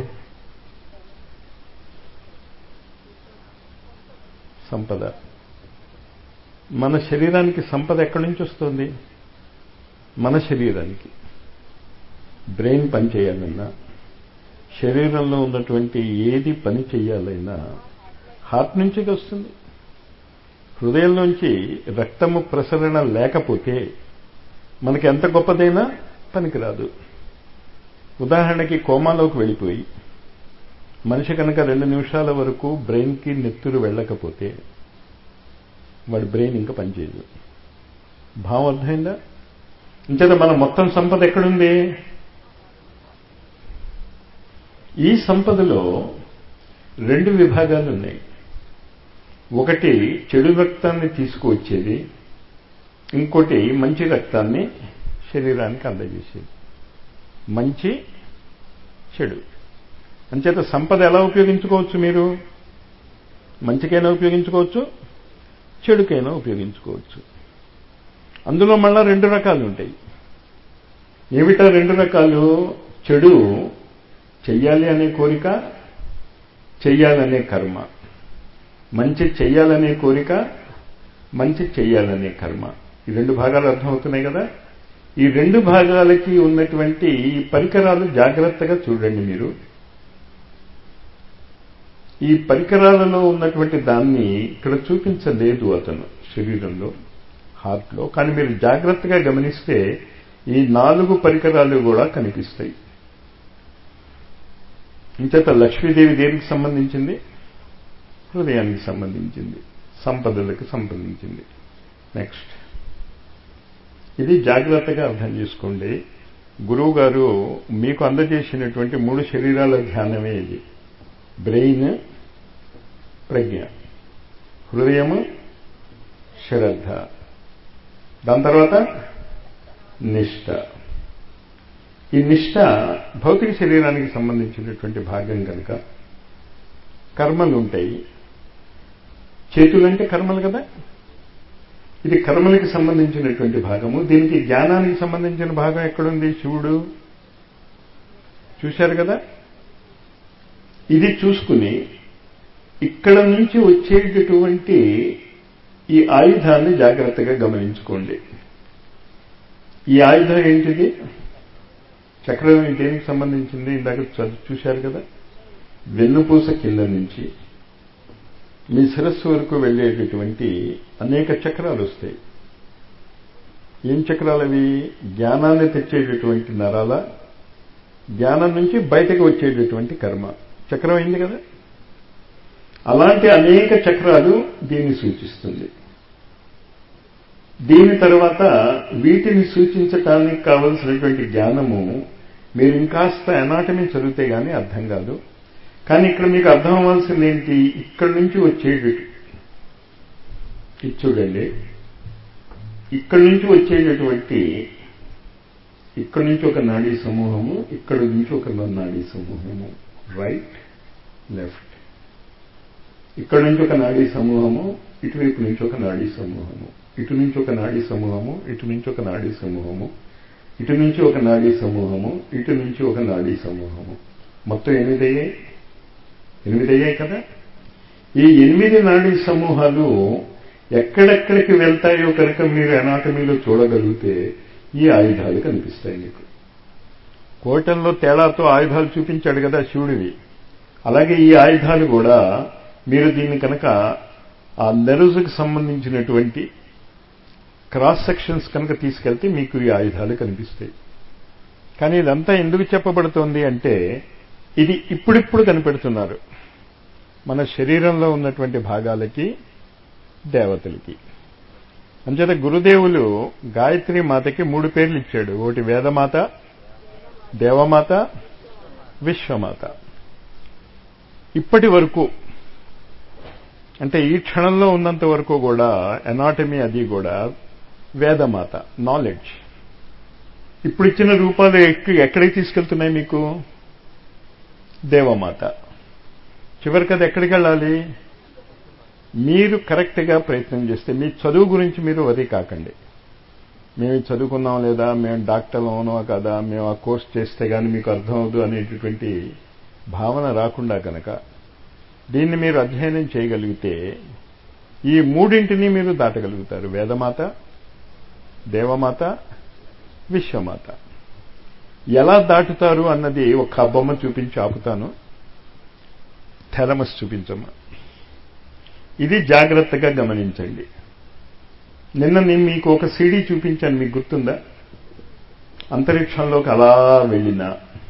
సంపద మన శరీరానికి సంపద ఎక్కడి నుంచి వస్తుంది మన శరీరానికి బ్రెయిన్ పని చేయాలన్నా శరీరంలో ఉన్నటువంటి ఏది పని చేయాలైనా హార్ట్ నుంచి వస్తుంది హృదయంలోంచి రక్తము ప్రసరణ లేకపోతే మనకి ఎంత గొప్పదైనా పనికిరాదు ఉదాహరణకి కోమాలోకి వెళ్ళిపోయి మనిషి కనుక రెండు నిమిషాల వరకు బ్రెయిన్కి నెత్తురు వెళ్ళకపోతే వాడి బ్రెయిన్ ఇంకా పనిచేయదు భావం అర్థమైందా ఇంచేత మన మొత్తం సంపద ఎక్కడుంది ఈ సంపదలో రెండు విభాగాలు ఉన్నాయి ఒకటి చెడు రక్తాన్ని తీసుకువచ్చేది ఇంకోటి మంచి రక్తాన్ని శరీరానికి అందజేసేది మంచి చెడు అంచేత సంపద ఎలా ఉపయోగించుకోవచ్చు మీరు మంచికైనా ఉపయోగించుకోవచ్చు చెడుకైనా ఉపయోగించుకోవచ్చు అందులో మళ్ళా రెండు రకాలు ఉంటాయి ఏమిటా రెండు రకాలు చెడు చెయ్యాలి అనే కోరిక చెయ్యాలనే కర్మ మంచి చెయ్యాలనే కోరిక మంచి చెయ్యాలనే కర్మ ఈ రెండు భాగాలు అర్థమవుతున్నాయి కదా ఈ రెండు భాగాలకి ఉన్నటువంటి ఈ పరికరాలు జాగ్రత్తగా చూడండి మీరు ఈ పరికరాలలో ఉన్నటువంటి దాన్ని ఇక్కడ చూపించలేదు అతను శరీరంలో హార్ట్లో కానీ మీరు జాగ్రత్తగా గమనిస్తే ఈ నాలుగు పరికరాలు కూడా కనిపిస్తాయి ఇంచేత లక్ష్మీదేవి దేనికి సంబంధించింది హృదయానికి సంబంధించింది సంపదలకు సంబంధించింది నెక్స్ట్ ఇది జాగ్రత్తగా అర్థం చేసుకోండి గురువు గారు మీకు అందజేసినటువంటి మూడు శరీరాల ధ్యానమే ఇది బ్రెయిన్ ప్రజ్ఞ హృదయము శ్రద్ధ దాని తర్వాత నిష్ట ఈ నిష్ట భౌతిక శరీరానికి సంబంధించినటువంటి భాగం కనుక కర్మలు ఉంటాయి చేతులంటే కర్మలు కదా ఇది కర్మలకి సంబంధించినటువంటి భాగము దీనికి జ్ఞానానికి సంబంధించిన భాగం ఎక్కడుంది శివుడు చూశారు కదా ఇది చూసుకుని ఇక్కడ నుంచి వచ్చేటటువంటి ఈ ఆయుధాన్ని జాగ్రత్తగా గమనించుకోండి ఈ ఆయుధం ఏంటిది చక్రం దేనికి సంబంధించింది ఇందాక చూశారు కదా వెన్నుపూస కింద నుంచి మీ శిరస్సు వరకు వెళ్ళేటటువంటి అనేక చక్రాలు వస్తాయి ఏం చక్రాలు అవి జ్ఞానాన్ని తెచ్చేటటువంటి నరాల జ్ఞానం నుంచి బయటకు వచ్చేటటువంటి కర్మ చక్రం అయింది కదా అలాంటి అనేక చక్రాలు దీన్ని సూచిస్తుంది దీని తర్వాత వీటిని సూచించటానికి కావలసినటువంటి జ్ఞానము మీరు ఇంకాస్త ఎనాటమీ చదివితే గానీ అర్థం కాదు కానీ ఇక్కడ మీకు అర్థం అవ్వాల్సింది ఏంటి ఇక్కడి నుంచి వచ్చేటట్టు ఇది చూడండి ఇక్కడి నుంచి వచ్చేటటువంటి ఇక్కడి నుంచి ఒక నాడీ సమూహము ఇక్కడి నుంచి ఒక నాడీ సమూహము రైట్ లెఫ్ట్ ఇక్కడి నుంచి ఒక నాడీ సమూహము ఇటువైపు నుంచి ఒక నాడీ సమూహము ఇటు నుంచి ఒక నాడీ సమూహము ఇటు నుంచి ఒక నాడీ సమూహము ఇటు నుంచి ఒక నాడీ సమూహము ఇటు నుంచి ఒక నాడీ సమూహము మొత్తం ఎనిమిది అయ్యాయి ఎనిమిది అయ్యాయి కదా ఈ ఎనిమిది నాడీ సమూహాలు ఎక్కడెక్కడికి వెళ్తాయో కనుక మీరు ఎనాటమీలో చూడగలిగితే ఈ ఆయుధాలు కనిపిస్తాయి మీకు కోటంలో తేడాతో ఆయుధాలు చూపించాడు కదా శివుడివి అలాగే ఈ ఆయుధాలు కూడా మీరు దీన్ని కనుక ఆ నెరుజుకు సంబంధించినటువంటి క్రాస్ సెక్షన్స్ కనుక తీసుకెళ్తే మీకు ఈ ఆయుధాలు కనిపిస్తాయి కానీ ఇదంతా ఎందుకు చెప్పబడుతోంది అంటే ఇది ఇప్పుడిప్పుడు కనిపెడుతున్నారు మన శరీరంలో ఉన్నటువంటి భాగాలకి దేవతలకి అంచేత గురుదేవులు గాయత్రి మాతకి మూడు పేర్లు ఇచ్చాడు ఒకటి వేదమాత దేవమాత విశ్వమాత ఇప్పటి వరకు అంటే ఈ క్షణంలో ఉన్నంత వరకు కూడా ఎనాటమీ అది కూడా వేదమాత నాలెడ్జ్ ఇప్పుడు ఇచ్చిన రూపాలు ఎక్కడికి తీసుకెళ్తున్నాయి మీకు దేవమాత చివరికి అది ఎక్కడికి వెళ్ళాలి మీరు కరెక్ట్గా ప్రయత్నం చేస్తే మీ చదువు గురించి మీరు వరి కాకండి మేము చదువుకున్నాం లేదా మేము డాక్టర్ అవునో కదా మేము ఆ కోర్స్ చేస్తే కానీ మీకు అర్థమవుదు అనేటటువంటి భావన రాకుండా కనుక దీన్ని మీరు అధ్యయనం చేయగలిగితే ఈ మూడింటిని మీరు దాటగలుగుతారు వేదమాత దేవమాత విశ్వమాత ఎలా దాటుతారు అన్నది ఒక బొమ్మ చూపించి ఆపుతాను థెలమస్ చూపించమ్మా ఇది జాగ్రత్తగా గమనించండి నిన్న నేను మీకు ఒక సీడీ చూపించాను మీకు గుర్తుందా అంతరిక్షంలోకి అలా వెళ్ళినా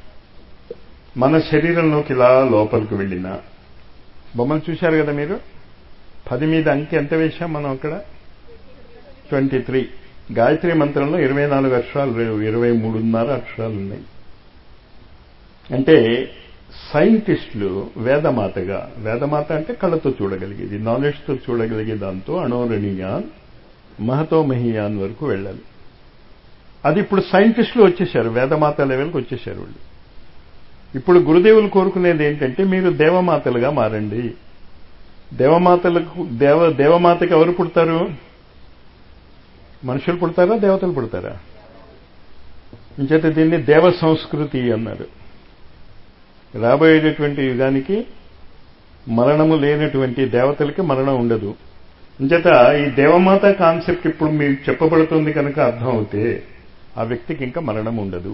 మన శరీరంలోకి ఇలా లోపలికి వెళ్ళినా బొమ్మలు చూశారు కదా మీరు పది మీద అంకె ఎంత వేశాం మనం అక్కడ ట్వంటీ త్రీ గాయత్రి మంత్రంలో ఇరవై నాలుగు అక్షరాలు లేవు ఇరవై మూడున్నర అక్షరాలు ఉన్నాయి అంటే సైంటిస్టులు వేదమాతగా వేదమాత అంటే కళ్ళతో చూడగలిగేది నాలెడ్జ్తో చూడగలిగే దాంతో అణోరణీయాన్ మహతో మహియాన్ వరకు వెళ్ళాలి అది ఇప్పుడు సైంటిస్టులు వచ్చేశారు వేదమాత లెవెల్కి వచ్చేశారు వాళ్ళు ఇప్పుడు గురుదేవులు కోరుకునేది ఏంటంటే మీరు దేవమాతలుగా మారండి దేవమాతలకు దేవ దేవమాతకి ఎవరు పుడతారు మనుషులు పుడతారా దేవతలు పుడతారా ఇంచేత దీన్ని దేవ సంస్కృతి అన్నారు రాబోయేటటువంటి యుగానికి మరణము లేనటువంటి దేవతలకి మరణం ఉండదు ఇంచేత ఈ దేవమాత కాన్సెప్ట్ ఇప్పుడు మీకు చెప్పబడుతుంది కనుక అర్థం అవుతే ఆ వ్యక్తికి ఇంకా మరణం ఉండదు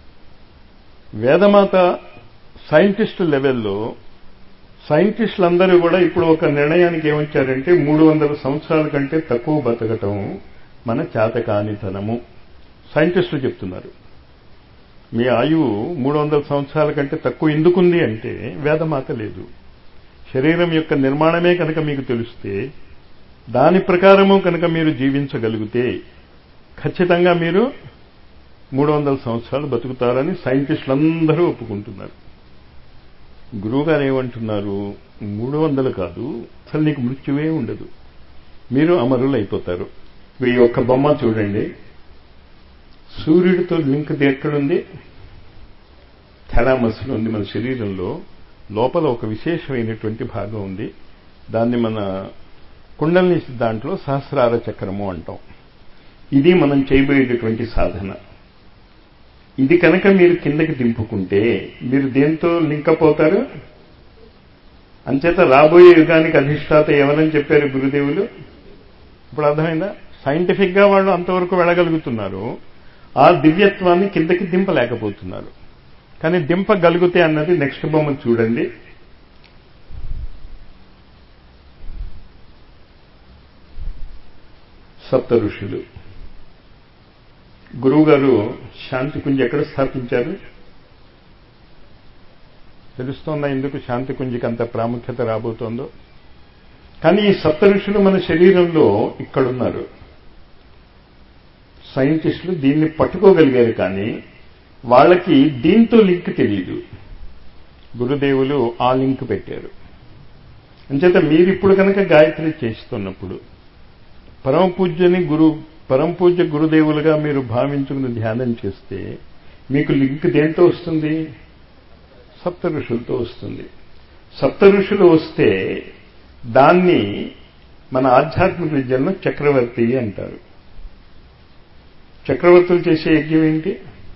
వేదమాత సైంటిస్టు లెవెల్లో సైంటిస్టులందరూ కూడా ఇప్పుడు ఒక నిర్ణయానికి ఏమొచ్చారంటే మూడు వందల సంవత్సరాల కంటే తక్కువ బతకటం మన చేతకానితనము సైంటిస్టులు చెప్తున్నారు మీ ఆయువు మూడు వందల సంవత్సరాల కంటే తక్కువ ఎందుకుంది అంటే వేదమాత లేదు శరీరం యొక్క నిర్మాణమే కనుక మీకు తెలిస్తే దాని ప్రకారము కనుక మీరు జీవించగలిగితే ఖచ్చితంగా మీరు మూడు వందల సంవత్సరాలు బతుకుతారని సైంటిస్టులందరూ ఒప్పుకుంటున్నారు గురువుగారు ఏమంటున్నారు మూడు వందలు కాదు అసలు నీకు మృత్యువే ఉండదు మీరు అమరులు అయిపోతారు ఈ ఒక్క బొమ్మ చూడండి సూర్యుడితో లింక్ ఎక్కడుంది థెలామస్లో ఉంది మన శరీరంలో లోపల ఒక విశేషమైనటువంటి భాగం ఉంది దాన్ని మన కుండలిని దాంట్లో సహస్రార చక్రము అంటాం ఇది మనం చేయబోయేటటువంటి సాధన ఇది కనుక మీరు కిందకి దింపుకుంటే మీరు దేంతో లింకప్ అవుతారు అంచేత రాబోయే యుగానికి అధిష్టాత ఎవరని చెప్పారు గురుదేవులు ఇప్పుడు అర్థమైందా సైంటిఫిక్ గా వాళ్ళు అంతవరకు వెళ్ళగలుగుతున్నారు ఆ దివ్యత్వాన్ని కిందకి దింపలేకపోతున్నారు కానీ దింపగలిగితే అన్నది నెక్స్ట్ బొమ్మ చూడండి సప్త ఋషులు గురువుగారు శాంతి కుంజ్ ఎక్కడ స్థాపించారు తెలుస్తోందా ఎందుకు శాంతి కుంజికి అంత ప్రాముఖ్యత రాబోతోందో కానీ ఈ సప్త ఋషులు మన శరీరంలో ఇక్కడున్నారు సైంటిస్టులు దీన్ని పట్టుకోగలిగారు కానీ వాళ్ళకి దీంతో లింక్ తెలియదు గురుదేవులు ఆ లింక్ పెట్టారు అంచేత మీరిప్పుడు కనుక గాయత్రి చేస్తున్నప్పుడు పరమ పూజ్యని గురు పరమ పూజ్య గురుదేవులుగా మీరు భావించుకుని ధ్యానం చేస్తే మీకు లింక్ దేంతో వస్తుంది సప్త ఋషులతో వస్తుంది సప్త ఋషులు వస్తే దాన్ని మన ఆధ్యాత్మిక విద్యలో చక్రవర్తి అంటారు చక్రవర్తులు చేసే యజ్ఞం ఏంటి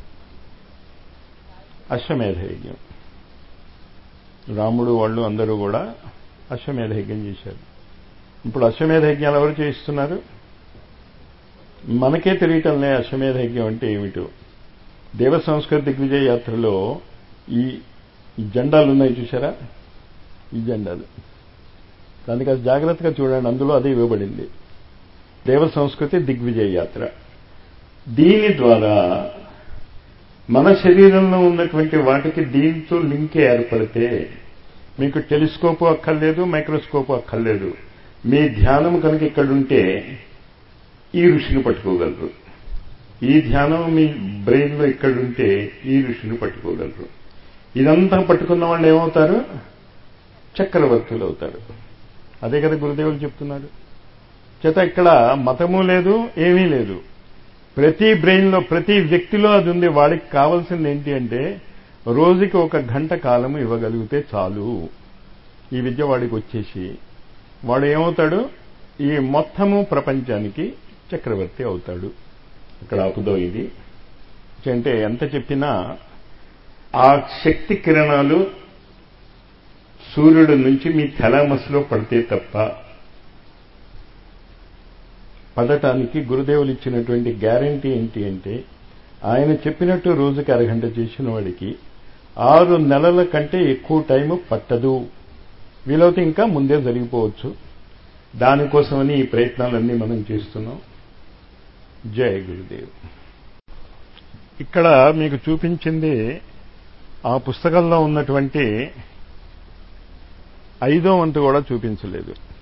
అశ్వమేధ యజ్ఞం రాముడు వాళ్ళు అందరూ కూడా అశ్వమేధ యజ్ఞం చేశారు ఇప్పుడు అశ్వమేధ యజ్ఞాలు ఎవరు చేయిస్తున్నారు మనకే తెలియటంలే అశ్వమేధ యజ్ఞం అంటే ఏమిటో దేవ సంస్కృతి దిగ్విజయ యాత్రలో ఈ ఈ జెండాలు ఉన్నాయి చూసారా ఈ జెండాలు దానికి అది జాగ్రత్తగా చూడండి అందులో అదే ఇవ్వబడింది దేవ సంస్కృతి దిగ్విజయ యాత్ర దీని ద్వారా మన శరీరంలో ఉన్నటువంటి వాటికి దీంతో లింక్ ఏర్పడితే మీకు టెలిస్కోపు అక్కర్లేదు మైక్రోస్కోపు అక్కర్లేదు మీ ధ్యానం కనుక ఇక్కడుంటే ఈ ఋషిని పట్టుకోగలరు ఈ ధ్యానం మీ బ్రెయిన్లో ఇక్కడుంటే ఈ ఋషిని పట్టుకోగలరు ఇదంతా పట్టుకున్న వాళ్ళు ఏమవుతారు చక్రవర్తులు అవుతారు అదే కదా గురుదేవులు చెప్తున్నాడు చేత ఇక్కడ మతము లేదు ఏమీ లేదు ప్రతి బ్రెయిన్లో ప్రతి వ్యక్తిలో అది ఉంది వాడికి కావాల్సింది ఏంటి అంటే రోజుకి ఒక గంట కాలం ఇవ్వగలిగితే చాలు ఈ విద్య వాడికి వచ్చేసి వాడు ఏమవుతాడు ఈ మొత్తము ప్రపంచానికి చక్రవర్తి అవుతాడు ఇక్కడ ఆపుదో ఇది అంటే ఎంత చెప్పినా ఆ శక్తి కిరణాలు సూర్యుడు నుంచి మీ థెలామస్లో పడితే తప్ప పడటానికి గురుదేవులు ఇచ్చినటువంటి గ్యారంటీ ఏంటి అంటే ఆయన చెప్పినట్టు రోజుకి అరగంట చేసిన వాడికి ఆరు నెలల కంటే ఎక్కువ టైం పట్టదు వీలైతే ఇంకా ముందే జరిగిపోవచ్చు దానికోసమని ఈ ప్రయత్నాలన్నీ మనం చేస్తున్నాం జయ గురుదేవ్ ఇక్కడ మీకు చూపించింది ఆ పుస్తకంలో ఉన్నటువంటి ఐదో వంతు కూడా చూపించలేదు